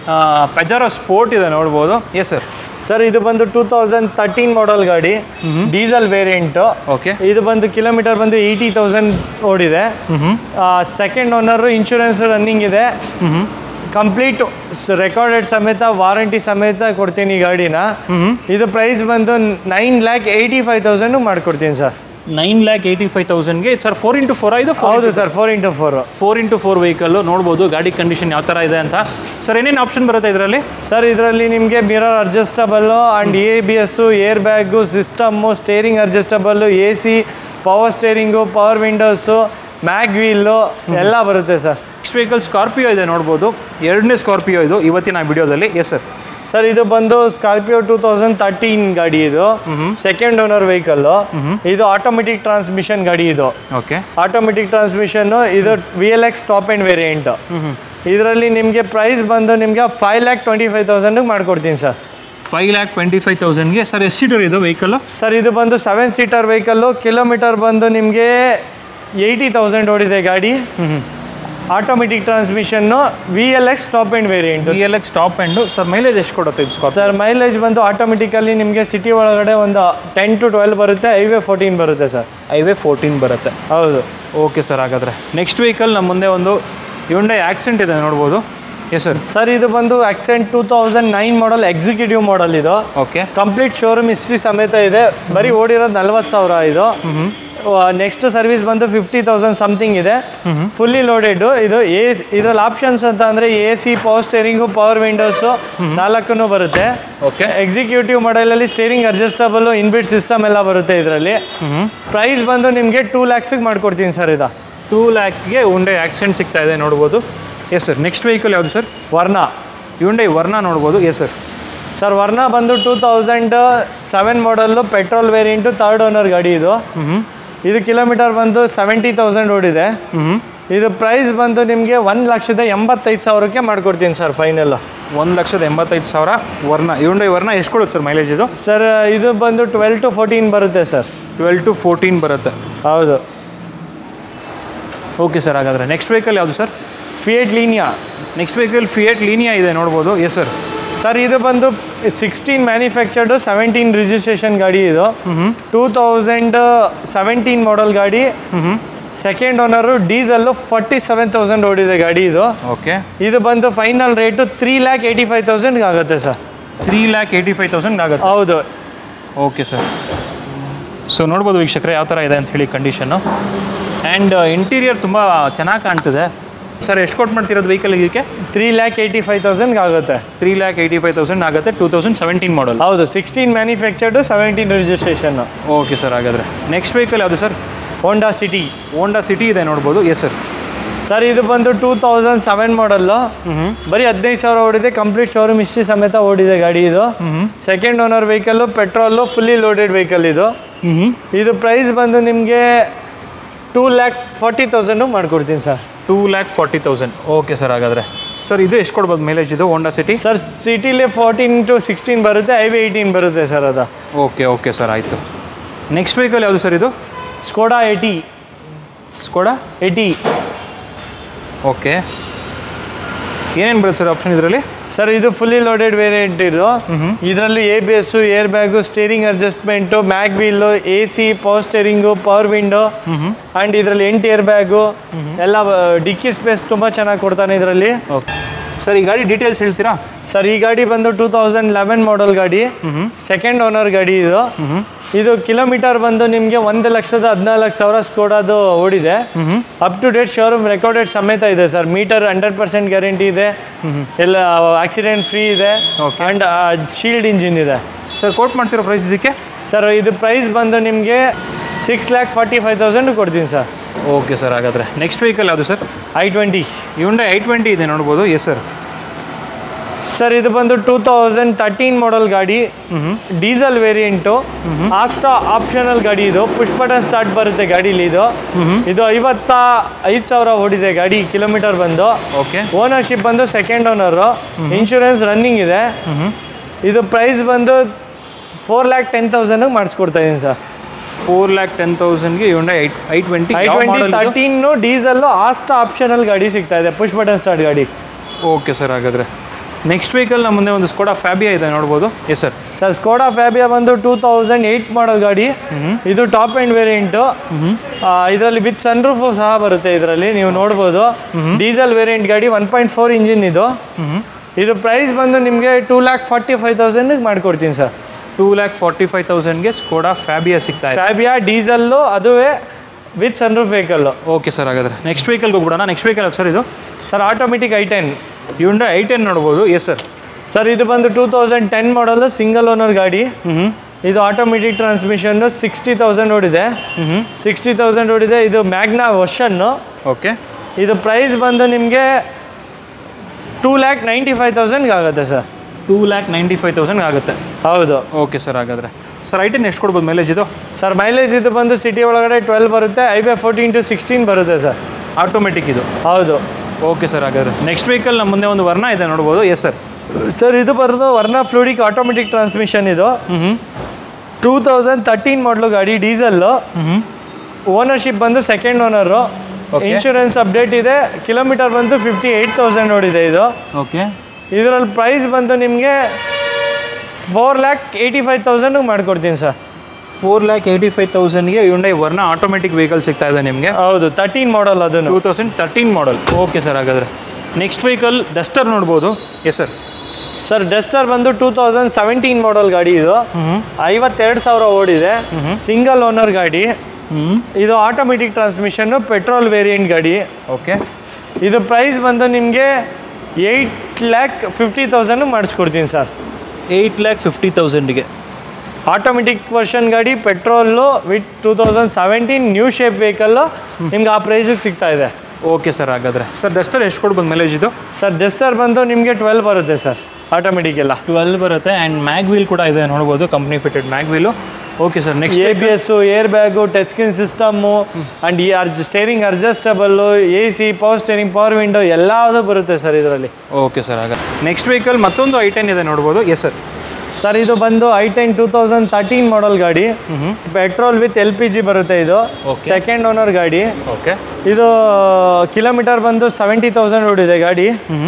ಪೆಜಾರೋ ಸ್ಪೋರ್ಟ್ ಇದೆ ನೋಡ್ಬೋದು ಎಸ್ ಸರ್ ಸರ್ ಇದು ಬಂದು ಟೂ ತೌಸಂಡ್ ತರ್ಟೀನ್ ಮಾಡಲ್ ಗಾಡಿ ಡೀಸೆಲ್ ವೇರಿಯಂಟು ಓಕೆ ಇದು ಬಂದು ಕಿಲೋಮೀಟರ್ ಬಂದು ಏಯ್ಟಿ ತೌಸಂಡ್ ಓಡಿದೆ ಹ್ಞೂ ಸೆಕೆಂಡ್ ಓನರು ಇನ್ಶೂರೆನ್ಸ್ ರನ್ನಿಂಗ್ ಇದೆ ಹ್ಞೂ ಕಂಪ್ಲೀಟ್ ರೆಕಾರ್ಡೆಡ್ ಸಮೇತ ವಾರಂಟಿ ಸಮೇತ ಕೊಡ್ತೀನಿ ಈ ಗಾಡಿನ ಹ್ಞೂ ಇದು ಪ್ರೈಸ್ ಬಂದು nine lakh eighty five thousand ಮಾಡ್ಕೊಡ್ತೀನಿ sir nine lakh eighty five ತೌಸಂಡ್ಗೆ ಸರ್ ಫೋರ್ ಇಂಟು ಫೋರ್ ಇದು ಹೌದು sir four into four four into four vehicle ನೋಡ್ಬೋದು ಗಾಡಿ ಕಂಡೀಷನ್ ಯಾವ ಥರ ಇದೆ ಅಂತ ಸರ್ ಏನೇನು ಆಪ್ಷನ್ ಬರುತ್ತೆ ಇದರಲ್ಲಿ ಸರ್ ಇದರಲ್ಲಿ ನಿಮಗೆ mirror adjustable and A B S air bag system steering adjustable A C power steering power windows mag wheel ಎಲ್ಲ ಬರುತ್ತೆ ಸರ್ ನೆಕ್ಸ್ಟ್ ವೆಹಿಕಲ್ ಸ್ಕಾರ್ಪಿಯೋ ಇದೆ ನೋಡ್ಬೋದು ಎರಡನೇ ಸ್ಕಾರ್ಪಿಯೋ ಇದು ಇವತ್ತಿನ ವಿಡಿಯೋದಲ್ಲಿ ಎಸ್ ಸರ್ ಸರ್ ಇದು ಬಂದು ಸ್ಕಾರ್ಪಿಯೋ ಟೂ ತೌಸಂಡ್ ತರ್ಟೀನ್ ಗಾಡಿ ಇದು ಸೆಕೆಂಡ್ ಓನರ್ ವೆಹಿಕಲ್ಲು ಇದು ಆಟೋಮೆಟಿಕ್ ಟ್ರಾನ್ಸ್ಮಿಷನ್ ಗಾಡಿ ಇದು ಓಕೆ ಆಟೋಮೆಟಿಕ್ ಟ್ರಾನ್ಸ್ಮಿಷನ್ನು ಇದು V L X top end variant ಇದರಲ್ಲಿ ನಿಮಗೆ ಪ್ರೈಸ್ ಬಂದು ನಿಮಗೆ ಫೈವ್ ಲ್ಯಾಕ್ ಟ್ವೆಂಟಿ ಫೈವ್ ತೌಸಂಡಿಗೆ ಮಾಡ್ಕೊಡ್ತೀನಿ sir five lakh twenty five ತೌಸಂಡ್ಗೆ ಸರ್ ಎಷ್ಟು ಸೀಟರ್ ಇದು ವೆಹಿಕಲ್ ಸರ್ ಇದು ಬಂದು ಸೆವೆನ್ ಸೀಟರ್ ವೆಹಿಕಲ್ಲು ಕಿಲೋಮೀಟರ್ ಬಂದು ನಿಮಗೆ ಏಯ್ಟಿ ತೌಸಂಡ್ ಓಡಿದೆ ಗಾಡಿ automatic transmission V L X top end variant D L X top end sir mileage ಎಷ್ಟು ಕೊಡುತ್ತೆ ಇದು ಸ್ಕಾರ್ಪಿಯೋ ಸರ್ ಮೈಲೇಜ್ ಬಂದು ಆಟೋಮೆಟಿಕಲ್ಲಿ ನಿಮಗೆ ಸಿಟಿ ಒಳಗಡೆ ಒಂದು ಟೆನ್ ಟು ಟ್ವೆಲ್ ಬರುತ್ತೆ ಹೈವೇ ಫೋರ್ಟೀನ್ ಬರುತ್ತೆ ಸರ್ ಐವೇ ಫೋರ್ಟೀನ್ ಬರುತ್ತೆ ಹೌದು ಓಕೆ ಸರ್ ಹಾಗಾದರೆ ನೆಕ್ಸ್ಟ್ ವೆಹಿಕಲ್ ನಮ್ಮ ಮುಂದೆ ಒಂದು ಇವಂಡೆ ಆಕ್ಸಿಡೆಂಟ್ ಇದೆ ನೋಡ್ಬೋದು ಎಸ್ ಸರ್ ಸರ್ ಇದು ಬಂದು Accent two thousand nine model executive model ಇದು ಓಕೆ ಕಂಪ್ಲೀಟ್ ಶೋರೂಮ್ ಹಿಸ್ಟ್ರಿ ಸಮೇತ ಇದೆ ಬರೀ ಓಡಿರೋದು ನಲ್ವತ್ತು ಸಾವಿರ ಇದು ನೆಕ್ಸ್ಟ್ ಸರ್ವಿಸ್ ಬಂದು ಫಿಫ್ಟಿ ತೌಸಂಡ್ ಸಮಥಿಂಗ್ ಇದೆ ಫುಲ್ಲಿ ಲೋಡೆಡ್ ಇದು ಎ ಇದರಲ್ಲಿ ಆಪ್ಷನ್ಸ್ ಅಂತ ಅಂದರೆ A C power steering power windows ನಾಲ್ಕು ಬರುತ್ತೆ ಓಕೆ ಎಕ್ಸಿಕ್ಯೂಟಿವ್ ಮಾಡಲಲ್ಲಿ ಸ್ಟೇರಿಂಗ್ ಅಡ್ಜಸ್ಟಬಲ್ ಇನ್ಬಿಟ್ ಸಿಸ್ಟಮ್ ಎಲ್ಲ ಬರುತ್ತೆ ಇದರಲ್ಲಿ ಹ್ಞೂ ಪ್ರೈಸ್ ಬಂದು ನಿಮಗೆ ಟೂ ಲ್ಯಾಕ್ಸಿಗೆ ಮಾಡ್ಕೊಡ್ತೀನಿ ಸರ್ ಇದು ಟೂ ಲ್ಯಾಕ್ಗೆ ಉಂಡೆ ಆಕ್ಸಿಡೆಂಟ್ ಸಿಗ್ತಾ ಇದೆ ನೋಡ್ಬೋದು ಎಸ್ ಸರ್ ನೆಕ್ಸ್ಟ್ ವೆಹಿಕಲ್ ಯಾವುದು ಸರ್ ವರ್ಣ ಇವಂಡೆ ವರ್ಣ ನೋಡ್ಬೋದು ಎಸ್ ಸರ್ ಸರ್ ವರ್ಣ ಬಂದು two thousand seven model petrol variant third owner ಗಾಡಿ ಇದು ಹ್ಞೂ ಇದು ಕಿಲೋಮೀಟರ್ ಬಂದು ಸೆವೆಂಟಿ ತೌಸಂಡ್ ಓಡಿದೆ ಹ್ಞೂ ಇದು ಪ್ರೈಸ್ ಬಂದು ನಿಮಗೆ ಒಂದು ಲಕ್ಷದ ಎಂಬತ್ತೈದು ಸಾವಿರಕ್ಕೆ ಮಾಡ್ಕೊಡ್ತೀನಿ ಸರ್ ಫೈನಲ್ ಒಂದು ಲಕ್ಷದ ಎಂಬತ್ತೈದು ಸಾವಿರ ವರ್ಣ ಇವಂಡೆ ವರ್ಣ ಎಷ್ಟು ಕೊಡುತ್ತೆ ಸರ್ ಮೈಲೇಜ್ ಇದು ಸರ್ ಇದು ಬಂದು ಟ್ವೆಲ್ ಟು ಫೋರ್ಟೀನ್ ಬರುತ್ತೆ ಸರ್ ಟ್ವೆಲ್ ಟು ಫೋರ್ಟೀನ್ ಬರುತ್ತೆ ಹೌದು ಓಕೆ ಸರ್ ಹಾಗಾದರೆ ನೆಕ್ಸ್ಟ್ ವೆಹಿಕಲ್ ಯಾವುದು sir Fiat Linea next vehicle Fiat Linea ಇದೆ ನೋಡ್ಬೋದು ಎಸ್ ಸರ್ ಸರ್ ಇದು ಬಂದು ಸಿಕ್ಸ್ಟೀನ್ ಮ್ಯಾನುಫ್ಯಾಕ್ಚರ್ಡು ಸೆವೆಂಟೀನ್ ರಿಜಿಸ್ಟ್ರೇಷನ್ ಗಾಡಿ ಇದು ಹ್ಞೂ ಟೂ ತೌಸಂಡ್ ಸೆವೆಂಟೀನ್ ಮಾಡಲ್ ಗಾಡಿ ಹ್ಞೂ second owner diesel forty seven thousand ಓಡಿದೆ ಗಾಡಿ ಇದು ಓಕೆ ಇದು ಬಂದು final rate three lakh eighty five ತೌಸಂಡ್ಗೆ ಆಗುತ್ತೆ sir three lakh eighty five thousand ಆಗುತ್ತೆ ಹೌದು ಓಕೆ ಸರ್ ಸೊ ನೋಡ್ಬೋದು ವೀಕ್ಷಕರೇ ಯಾವ ಥರ ಇದೆ ಅಂತ ಹೇಳಿ ಕಂಡೀಷನ್ನು ಆ್ಯಂಡ್ ಇಂಟೀರಿಯರ್ ತುಂಬ ಚೆನ್ನಾಗಿ ಕಾಣ್ತಿದೆ ಸರ್ ಎಷ್ಟು ಕೊಟ್ಟು ಮಾಡ್ತಿರೋದು ವೆಹಿಕಲ್ ಇದಕ್ಕೆ ತ್ರೀ ಲ್ಯಾಕ್ ಏಯ್ಟಿ ಫೈವ್ ತೌಸಂಡ್ಗೆ ಆಗುತ್ತೆ three lakh eighty five thousand ಆಗುತ್ತೆ ಟೂ ತೌಸಂಡ್ ಸೆವೆಂಟೀನ್ ಮಾಡಲ್ ಹೌದು sixteen manufactured seventeen registration okay sir ಹಾಗಾದರೆ ನೆಕ್ಸ್ಟ್ ವೆಹಿಕಲ್ ಯಾವುದು sir Honda City Honda City ಇದೆ ನೋಡ್ಬೋದು ಎಸ್ ಸರ್ ಸರ್ ಇದು ಬಂದು ಟೂ ತೌಸಂಡ್ ಸೆವೆನ್ ಮಾಡಲ್ಲು ಹ್ಞೂ ಬರೀ ಹದಿನೈದು ಸಾವಿರ ಓಡಿದೆ ಕಂಪ್ಲೀಟ್ ಶೋರೂಮ್ ಹಿಸ್ಟ್ರಿ ಸಮೇತ ಓಡಿದೆ ಗಾಡಿ ಇದು ಹ್ಞೂ second owner vehicle petrol fully loaded vehicle ಇದು ಹ್ಞೂ ಇದು ಪ್ರೈಸ್ ಬಂದು ನಿಮಗೆ ಟೂ ಲ್ಯಾಕ್ ಫಾರ್ಟಿ ತೌಸಂಡು ಮಾಡ್ಕೊಡ್ತೀನಿ sir two lakh forty thousand okay sir ಹಾಗಾದರೆ ಸರ್ ಇದು ಎಷ್ಟು ಕೊಡ್ಬೋದು ಮೈಲೇಜ್ ಇದು ಹೋಂಡಾ ಸಿಟಿ ಸರ್ ಸಿಟಿಲಿ ಫೋರ್ಟೀನ್ ಟು ಸಿಕ್ಸ್ಟೀನ್ ಬರುತ್ತೆ ಐ ವಿ ಏಯ್ಟೀನ್ ಬರುತ್ತೆ ಸರ್ ಅದು ಓಕೆ ಓಕೆ ಸರ್ ಆಯಿತು ನೆಕ್ಸ್ಟ್ ವೆಹಿಕಲ್ ಯಾವುದು ಸರ್ ಇದು Skoda eighty Skoda eighty okay ಏನೇನು ಬರುತ್ತೆ ಸರ್ ಆಪ್ಷನ್ ಇದರಲ್ಲಿ ಸರ್ ಇದು ಫುಲ್ಲಿ ಲೋಡೆಡ್ ವೇರಿಯಂಟ್ ಇದು ಇದರಲ್ಲಿ A B S air bag steering adjustment mag wheel A C power steering power window and ಇದರಲ್ಲಿ ಎಂಟು ಏರ್ ಬ್ಯಾಗು ಎಲ್ಲ ಡಿಕ್ಕಿ ಸ್ಪೇಸ್ ತುಂಬ ಚೆನ್ನಾಗಿ ಕೊಡ್ತಾನೆ ಇದರಲ್ಲಿ ಓಕೆ ಸರ್ ಈ ಗಾಡಿ ಡೀಟೇಲ್ಸ್ ಹೇಳ್ತೀರಾ ಸರ್ ಈ ಗಾಡಿ ಬಂದು ಟೂ ತೌಸಂಡ್ ಲೆವೆನ್ ಮಾಡಲ್ ಗಾಡಿ ಹ್ಞೂ ಸೆಕೆಂಡ್ ಓನರ್ ಗಾಡಿ ಇದು ಹ್ಞೂ ಇದು ಕಿಲೋಮೀಟರ್ ಬಂದು ನಿಮಗೆ ಒಂದು ಲಕ್ಷದ ಹದಿನಾಲ್ಕು ಸಾವಿರ ಸ್ಕೋಡಾದು ಓಡಿದೆ ಹ್ಞೂ up to date showroom recorded ಸಮೇತ ಇದೆ sir meter hundred percent guarantee ಇದೆ ಎಲ್ಲ ಆಕ್ಸಿಡೆಂಟ್ ಫ್ರೀ ಇದೆ Okay. ಆ್ಯಂಡ್ ಶೀಲ್ಡ್ ಇಂಜಿನ್ ಇದೆ ಸರ್ ಕೋಟ್ ಮಾಡ್ತಿರೋ ಪ್ರೈಸ್ ಇದಕ್ಕೆ ಸರ್ ಇದು ಪ್ರೈಸ್ ಬಂದು ನಿಮಗೆ six lakh forty five thousand ಕೊಡ್ತೀನಿ ಸರ್ ಓಕೆ ಸರ್ ಹಾಗಾದರೆ ನೆಕ್ಸ್ಟ್ ವೆಹಿಕಲ್ ಯಾವುದು ಸರ್ ಐ ಟ್ವೆಂಟಿ ಇವಂಡೆ ಐ ಟ್ವೆಂಟಿ ಇದೆ ನೋಡ್ಬೋದು ಎಸ್ ಸರ್ ಸರ್ ಇದು ಬಂದು ಟೂ ತೌಸಂಡ್ ತರ್ಟೀನ್ ಮಾಡಲ್ ಗಾಡಿ ಹ್ಞೂ ಡೀಸೆಲ್ ವೇರಿಯಂಟು ಆಸ್ಟ್ರಾ ಆಪ್ಷನಲ್ ಗಾಡಿ ಇದು ಪುಷ್ ಬಟನ್ ಸ್ಟಾರ್ಟ್ ಬರುತ್ತೆ ಗಾಡೀಲಿ ಇದು ಹ್ಞೂ ಇದು ಐವತ್ತ ಐದು ಸಾವಿರ ಓಡಿದೆ ಗಾಡಿ ಕಿಲೋಮೀಟರ್ ಬಂದು ಓಕೆ ಓನರ್ಶಿಪ್ ಬಂದು ಸೆಕೆಂಡ್ ಓನರು ಇನ್ಶೂರೆನ್ಸ್ ರನ್ನಿಂಗ್ ಇದೆ ಹ್ಞೂ ಇದು ಪ್ರೈಸ್ ಬಂದು ಫೋರ್ ಲ್ಯಾಕ್ ಟೆನ್ ತೌಸಂಡಿಗೆ ಮಾಡಿಸ್ಕೊಡ್ತಾ ಇದ್ದೀನಿ ಸರ್ ಫೋರ್ ಲ್ಯಾಕ್ ಟೆನ್ ತೌಸಂಡ್ಗೆ ಇವಂಡೆ i i twenty i twenty thirteen diesel Asta optional ಗಾಡಿ ಸಿಗ್ತಾ ಇದೆ ಪುಷ್ ಬಟನ್ ಸ್ಟಾರ್ಟ್ ಗಾಡಿ ಓಕೆ ಸರ್ ಹಾಗಾದರೆ ನೆಕ್ಸ್ಟ್ ವೆಹಿಕಲ್ ನಮ್ಮ ಮುಂದೆ ಒಂದು ಸ್ಕೋಡಾ ಫ್ಯಾಬಿಯಾ ಇದೆ ನೋಡ್ಬೋದು yes sir sir Skoda Fabia ಬಂದು ಟೂ ತೌಸಂಡ್ ಏಯ್ಟ್ ಮಾಡೋ ಗಾಡಿ ಹ್ಞೂ ಇದು ಟಾಪ್ ಆ್ಯಂಡ್ ವೇರಿಯಂಟು ಹ್ಞೂ ಇದರಲ್ಲಿ ವಿತ್ ಸನ್ರೂಫು ಸಹ ಬರುತ್ತೆ ಇದರಲ್ಲಿ ನೀವು ನೋಡ್ಬೋದು ಡೀಸೆಲ್ ವೇರಿಯಂಟ್ ಗಾಡಿ ಒನ್ ಪಾಯಿಂಟ್ ಫೋರ್ ಇಂಜಿನ್ ಇದು ಹ್ಞೂ ಇದು ಪ್ರೈಸ್ ಬಂದು ನಿಮಗೆ ಟೂ ಲ್ಯಾಕ್ ಫಾರ್ಟಿ ಫೈವ್ ತೌಸಂಡಿಗೆ ಮಾಡಿಕೊಡ್ತೀನಿ sir two lakh forty five ತೌಸಂಡ್ಗೆ ಸ್ಕೋಡಾ ಫ್ಯಾಬಿಯಾ ಸಿಗ್ತಾ ಇದೆ ಫ್ಯಾಬಿಯಾ ಡೀಸೆಲ್ಲು ಅದುವೇ with sunroof vehicle okay sir ಹಾಗಾದರೆ ನೆಕ್ಸ್ಟ್ ವೆಹಿಕಲ್ಗೆ ಹೋಗ್ಬಿಡೋಣ ನೆಕ್ಸ್ಟ್ ವೆಹಿಕಲ್ ಸರ್ ಇದು ಸರ್ ಆಟೋಮೆಟಿಕ್ ಐ ಟೆನ್ ಇವಂಡೆ ಐ ಟೆನ್ ನೋಡ್ಬೋದು ಎಸ್ ಸರ್ ಸರ್ ಇದು ಬಂದು two thousand ten model single owner ಗಾಡಿ ಹ್ಞೂ ಇದು ಆಟೋಮೆಟಿಕ್ ಟ್ರಾನ್ಸ್ಮಿಷನ್ನು ಸಿಕ್ಸ್ಟಿ ತೌಸಂಡ್ ಓಡಿದೆ ಹ್ಞೂ ಸಿಕ್ಸ್ಟಿ ತೌಸಂಡ್ ಓಡಿದೆ ಇದು ಮ್ಯಾಗ್ನಾ ವರ್ಷನ್ನು ಓಕೆ ಇದು ಪ್ರೈಸ್ ಬಂದು ನಿಮಗೆ ಟೂ ಲ್ಯಾಕ್ ನೈಂಟಿ ಫೈವ್ ತೌಸಂಡ್ಗೆ ಆಗುತ್ತೆ sir two lakh ninety five thousand ಆಗುತ್ತೆ ಹೌದು ಓಕೆ ಸರ್ ಹಾಗಾದರೆ ಸರ್ ಐ ಟೆನ್ ಎಷ್ಟು ಕೊಡ್ಬೋದು ಮೈಲೇಜ್ ಇದು ಸರ್ ಮೈಲೇಜ್ ಇದು ಬಂದು ಸಿಟಿ ಒಳಗಡೆ ಟ್ವೆಲ್ ಬರುತ್ತೆ ಐಬೆ ಫೋರ್ಟೀನ್ ಟು ಸಿಕ್ಸ್ಟೀನ್ ಬರುತ್ತೆ ಸರ್ ಆಟೋಮೆಟಿಕ್ ಇದು ಹೌದು ಓಕೆ ಸರ್ ಹಾಗಾದರೆ ನೆಕ್ಸ್ಟ್ ವೆಹಿಕಲ್ ನಮ್ಮ ಮುಂದೆ ಒಂದು ವರ್ಣ ಇದೆ ನೋಡ್ಬೋದು ಎಸ್ ಸರ್ ಸರ್ ಇದು ಬರೋದು ವರ್ಣ ಫ್ಲೂಡಿಕ್ ಆಟೋಮೆಟಿಕ್ ಟ್ರಾನ್ಸ್ಮಿಷನ್ ಇದು ಹ್ಞೂ ಟೂ ತೌಸಂಡ್ ತರ್ಟೀನ್ ಮಾಡಲು ಗಾಡಿ ಡೀಸೆಲ್ಲು ಹ್ಞೂ ಓನರ್ಶಿಪ್ ಬಂದು second owner Okay. Insurance update ಇದೆ ಕಿಲೋಮೀಟರ್ ಬಂದು ಫಿಫ್ಟಿ ಏಯ್ಟ್ ತೌಸಂಡ್ ನೋಡಿದೆ ಇದು ಓಕೆ ಇದರಲ್ಲಿ ಪ್ರೈಸ್ ಬಂದು ನಿಮಗೆ ಫೋರ್ ಲ್ಯಾಕ್ ಏಯ್ಟಿ ಫೈವ್ ತೌಸಂಡಿಗೆ ಮಾಡಿಕೊಡ್ತೀನಿ sir four lakh eighty five ತೌಸಂಡ್ಗೆ ಯುಂಡೈ ವರ್ಣ ಆಟೋಮೆಟಿಕ್ ವೆಹಿಕಲ್ ಸಿಗ್ತಾ ಇದೆ ನಿಮಗೆ ಹೌದು ತರ್ಟೀನ್ ಮಾಡಲ್ ಅದನ್ನು two thousand thirteen model okay sir ಹಾಗಾದರೆ ನೆಕ್ಸ್ಟ್ ವೆಹಿಕಲ್ ಡಸ್ಟರ್ ನೋಡ್ಬೋದು ಎಸ್ ಸರ್ ಸರ್ ಡಸ್ಟರ್ ಬಂದು ಟೂ ತೌಸಂಡ್ ಸೆವೆಂಟೀನ್ ಮಾಡಲ್ ಗಾಡಿ ಇದು ಹ್ಞೂ ಐವತ್ತೆರಡು ಸಾವಿರ ಓಡಿದೆ ಸಿಂಗಲ್ ಓನರ್ ಗಾಡಿ ಹ್ಞೂ ಇದು ಆಟೋಮೆಟಿಕ್ ಟ್ರಾನ್ಸ್ಮಿಷನ್ನು ಪೆಟ್ರೋಲ್ ವೇರಿಯಂಟ್ ಗಾಡಿ ಓಕೆ ಇದು ಪ್ರೈಸ್ ಬಂದು ನಿಮಗೆ ಏಯ್ಟ್ ಲ್ಯಾಕ್ ಫಿಫ್ಟಿ ತೌಸಂಡ್ ಮಾಡಿಸ್ಕೊಡ್ತೀನಿ ಸರ್ ಏಯ್ಟ್ ಲ್ಯಾಕ್ ಫಿಫ್ಟಿ ತೌಸಂಡಿಗೆ ಆಟೋಮೆಟಿಕ್ ವರ್ಷನ್ ಗಾಡಿ petrol with two thousand seventeen new shape vehicle ನಿಮ್ಗೆ ಆ ಪ್ರೈಸಿಗೆ ಸಿಗ್ತಾ ಇದೆ ಓಕೆ ಸರ್ ಹಾಗಾದರೆ ಸರ್ ಡಸ್ಟರ್ ಎಷ್ಟು ಕೊಡ್ಬೋದು ಮೈಲೇಜ್ ಇದು ಸರ್ ಡಸ್ಟರ್ ಬಂದು ನಿಮಗೆ ಟ್ವೆಲ್ ಬರುತ್ತೆ ಸರ್ ಆಟೋಮೆಟಿಕ್ ಎಲ್ಲ ಟ್ವೆಲ್ ಬರುತ್ತೆ ಆ್ಯಂಡ್ ಮ್ಯಾಗ್ ವೀಲ್ ಕೂಡ ಇದೆ ನೋಡ್ಬೋದು company fitted mag wheel okay sir next A B S air bag touch screen system and ಈ ಅರ್ಜ್ steering adjustable A C power steering power window ಎಲ್ಲದೂ ಬರುತ್ತೆ ಸರ್ ಇದರಲ್ಲಿ ಓಕೆ ಸರ್ ಹಾಗಾದ್ರೆ ನೆಕ್ಸ್ಟ್ ವೆಹಿಕಲ್ ಮತ್ತೊಂದು ಐ ಟೆನ್ ಇದೆ ನೋಡ್ಬೋದು yes sir sir ಇದು ಬಂದು i ten two thousand thirteen model ಗಾಡಿ petrol with L P G ಬರುತ್ತೆ ಇದು Okay. ಸೆಕೆಂಡ್ ಓನರ್ ಗಾಡಿ ಓಕೆ ಇದು ಕಿಲೋಮೀಟರ್ ಬಂದು ಸೆವೆಂಟಿ ತೌಸಂಡ್ ಓಡಿದೆ ಗಾಡಿ ಹ್ಞೂ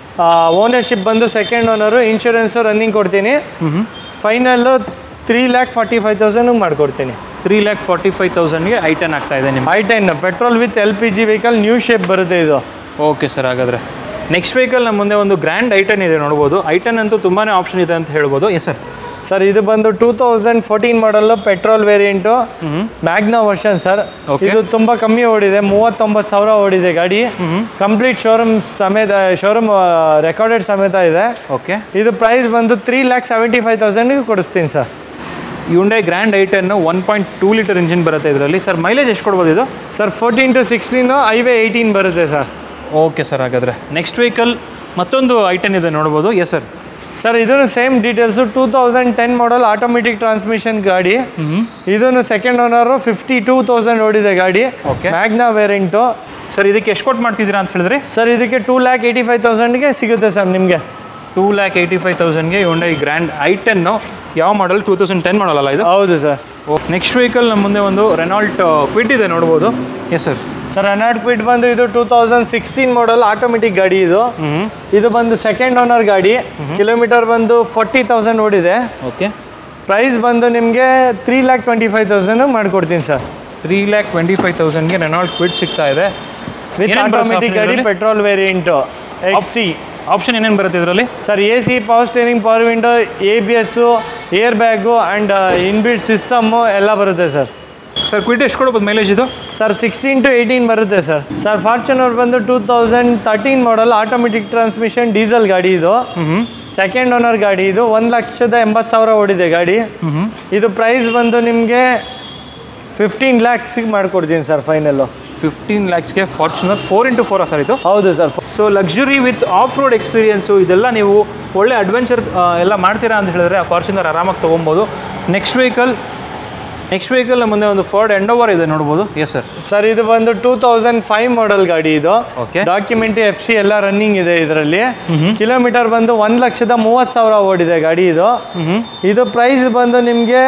ಓನರ್ಶಿಪ್ ಬಂದು ಸೆಕೆಂಡ್ ಓನರು ಇನ್ಶೂರೆನ್ಸು ರನ್ನಿಂಗ್ ಕೊಡ್ತೀನಿ ಹ್ಞೂ final three lakh forty five thousand ಮಾಡಿಕೊಡ್ತೀನಿ ತ್ರೀ ಲ್ಯಾಕ್ ಫಾರ್ಟಿ ಫೈವ್ ತೌಸಂಡ್ಗೆ ಐ ಟೆನ್ ಆಗ್ತಾ ಇದೆ ನಿಮ್ಗೆ i ten petrol with L P G vehicle new shape ಬರುತ್ತೆ ಇದು ಓಕೆ ಸರ್ ಹಾಗಾದರೆ ನೆಕ್ಸ್ಟ್ ವೆಹಿಕಲ್ ನಮ್ಮ ಮುಂದೆ ಒಂದು ಗ್ರ್ಯಾಂಡ್ ಐ ಟೆನ್ ಇದೆ ನೋಡ್ಬೋದು ಐ ಟೆನ್ ಅಂತೂ ತುಂಬಾ ಆಪ್ಷನ್ ಇದೆ ಅಂತ ಹೇಳ್ಬೋದು ಎಸ್ ಸರ್ ಸರ್ ಇದು ಬಂದು two thousand fourteen model petrol variant ಹ್ಞೂ ಮ್ಯಾಗ್ನಾ ವರ್ಷನ್ ಸರ್ Okay. ಇದು ತುಂಬ ಕಮ್ಮಿ ಓಡಿದೆ ಮೂವತ್ತೊಂಬತ್ತು ಸಾವಿರ ಓಡಿದೆ ಗಾಡಿ ಕಂಪ್ಲೀಟ್ ಶೋರೂಮ್ ಸಮೇತ ಶೋರೂಮ್ ರೆಕಾರ್ಡೆಡ್ ಸಮೇತ ಇದೆ ಓಕೆ ಇದು ಪ್ರೈಸ್ ಬಂದು ತ್ರೀ ಲ್ಯಾಕ್ ಸೆವೆಂಟಿ ಫೈವ್ ತೌಸಂಡಿಗೆ ಕೊಡಿಸ್ತೀನಿ sir Hyundai Grand i ten one point two litre engine ಬರುತ್ತೆ ಇದರಲ್ಲಿ ಸರ್ ಮೈಲೇಜ್ ಎಷ್ಟು ಕೊಡ್ಬೋದು ಇದು sir fourteen to sixteen highway eighteen ಬರುತ್ತೆ ಸರ್ ಓಕೆ ಸರ್ ಹಾಗಾದರೆ ನೆಕ್ಸ್ಟ್ ವೆಹಿಕಲ್ ಮತ್ತೊಂದು ಐ ಟೆನ್ ಇದೆ ನೋಡ್ಬೋದು ಎಸ್ ಸರ್ ಸರ್ ಇದನ್ನು same details two thousand ten model automatic transmission ಗಾಡಿ ಹ್ಞೂ ಇದನ್ನು second owner fifty two thousand ಓಡಿದೆ ಗಾಡಿ Okay. ಮ್ಯಾಗ್ನಾ ವೇರಿಯಂಟು ಸರ್ ಇದಕ್ಕೆ ಎಷ್ಟು ಕೊಟ್ಟು ಮಾಡ್ತಿದ್ದೀರಾ ಅಂತ ಹೇಳಿದ್ರಿ ಸರ್ ಇದಕ್ಕೆ ಟೂ ಲ್ಯಾಕ್ ಏಯ್ಟಿ ಫೈವ್ ತೌಸಂಡ್ಗೆ ಸಿಗುತ್ತೆ ಸರ್ ನಿಮಗೆ ಟೂ ಲ್ಯಾಕ್ ಏಯ್ಟಿ ಫೈವ್ ತೌಸಂಡ್ಗೆ ಯುಂಡೈ ಗ್ರ್ಯಾಂಡ್ ಐ ಟೆನ್ನು ಯಾವ model two thousand ten model ಅಲ್ಲ ಇದು ಹೌದು ಸರ್ ನೆಕ್ಸ್ಟ್ ವೆಹಿಕಲ್ ನಮ್ಮ ಮುಂದೆ ಒಂದು ರೆನಾಲ್ಟ್ ಕ್ವಿಡ್ ಇದೆ ನೋಡ್ಬೋದು ಎಸ್ ಸರ್ ಸರ್ ಹನ್ನೆರಡು ಕ್ವಿಟ್ ಬಂದು ಇದು two thousand sixteen model automatic ಗಾಡಿ ಇದು ಹ್ಞೂ ಇದು ಬಂದು ಸೆಕೆಂಡ್ ಓನರ್ ಗಾಡಿ ಕಿಲೋಮೀಟರ್ ಬಂದು ಫೋರ್ಟಿ ತೌಸಂಡ್ ಓಡಿದೆ ಓಕೆ ಪ್ರೈಸ್ ಬಂದು ನಿಮಗೆ three lakh twenty five thousand ಮಾಡಿಕೊಡ್ತೀನಿ sir three lakh twenty five ತೌಸಂಡ್ಗೆ ರೆನಾಲ್ಟ್ ಕ್ವಿಡ್ ಸಿಗ್ತಾ ಇದೆ ವಿತ್ ಏನೇನ್ ಬರುತ್ತೆ ಆಟೋಮೆಟಿಕ್ option ಗಾಡಿ ಇದ್ರಲ್ಲಿ? Petrol variant X T option ಏನೇನು ಬರುತ್ತೆ ಇದರಲ್ಲಿ sir A C power steering power window A B S air bag and inbuilt system ಎಲ್ಲ ಬರುತ್ತೆ ಸರ್ ಸರ್ ಕ್ವಿಡ್ ಎಷ್ಟು ಕೊಡ್ಬೋದು ಮೈಲೇಜ್ ಇದು ಸರ್ ಸಿಕ್ಸ್ಟೀನ್ ಟು ಏಯ್ಟೀನ್ ಬರುತ್ತೆ ಸರ್ ಸರ್ ಫಾರ್ಚುನರ್ ಬಂದು two thousand thirteen model automatic transmission diesel ಗಾಡಿ ಇದು ಹ್ಞೂ ಸೆಕೆಂಡ್ ಓನರ್ ಗಾಡಿ ಇದು ಒಂದು ಲಕ್ಷದ ಎಂಬತ್ತು ಸಾವಿರ ಓಡಿದೆ ಗಾಡಿ ಹ್ಞೂ ಇದು ಪ್ರೈಸ್ ಬಂದು ನಿಮಗೆ ಫಿಫ್ಟೀನ್ ಲ್ಯಾಕ್ಸಿಗೆ ಮಾಡಿಕೊಡ್ತೀನಿ ಸರ್ ಫೈನಲ್ಲು ಫಿಫ್ಟೀನ್ ಲ್ಯಾಕ್ಸ್ಗೆ Fortuner four into four sir ಇದು ಹೌದು sir so luxury with off road experience ಇದೆಲ್ಲ ನೀವು ಒಳ್ಳೆ ಅಡ್ವೆಂಚರ್ ಎಲ್ಲ ಮಾಡ್ತೀರಾ ಅಂತ ಹೇಳಿದ್ರೆ ಆ ಫಾರ್ಚುನರ್ ಆರಾಮಾಗಿ ತೊಗೊಬೋದು ನೆಕ್ಸ್ಟ್ ವೆಹಿಕಲ್ ನೆಕ್ಸ್ಟ್ ವೆಹಿಕಲ್ ಮುಂದೆ ಒಂದು ಫೋರ್ಡ್ ಎಂಡೋವರ್ ಇದೆ ನೋಡ್ಬೋದು ಎಸ್ ಸರ್ ಸರ್ ಇದು ಬಂದು ಟೂ ತೌಸಂಡ್ ಫೈವ್ ಮಾಡಲ್ ಗಾಡಿ ಇದು Okay. ಡಾಕ್ಯುಮೆಂಟ್ ಎಫ್ ಸಿ ಎಲ್ಲ ರನ್ನಿಂಗ್ ಇದೆ ಇದರಲ್ಲಿ ಕಿಲೋಮೀಟರ್ ಬಂದು ಒಂದು ಲಕ್ಷದ ಮೂವತ್ತು ಸಾವಿರ ಓಡಿದೆ ಗಾಡಿ ಇದು ಹ್ಞೂ ಇದು ಪ್ರೈಸ್ ಬಂದು ನಿಮಗೆ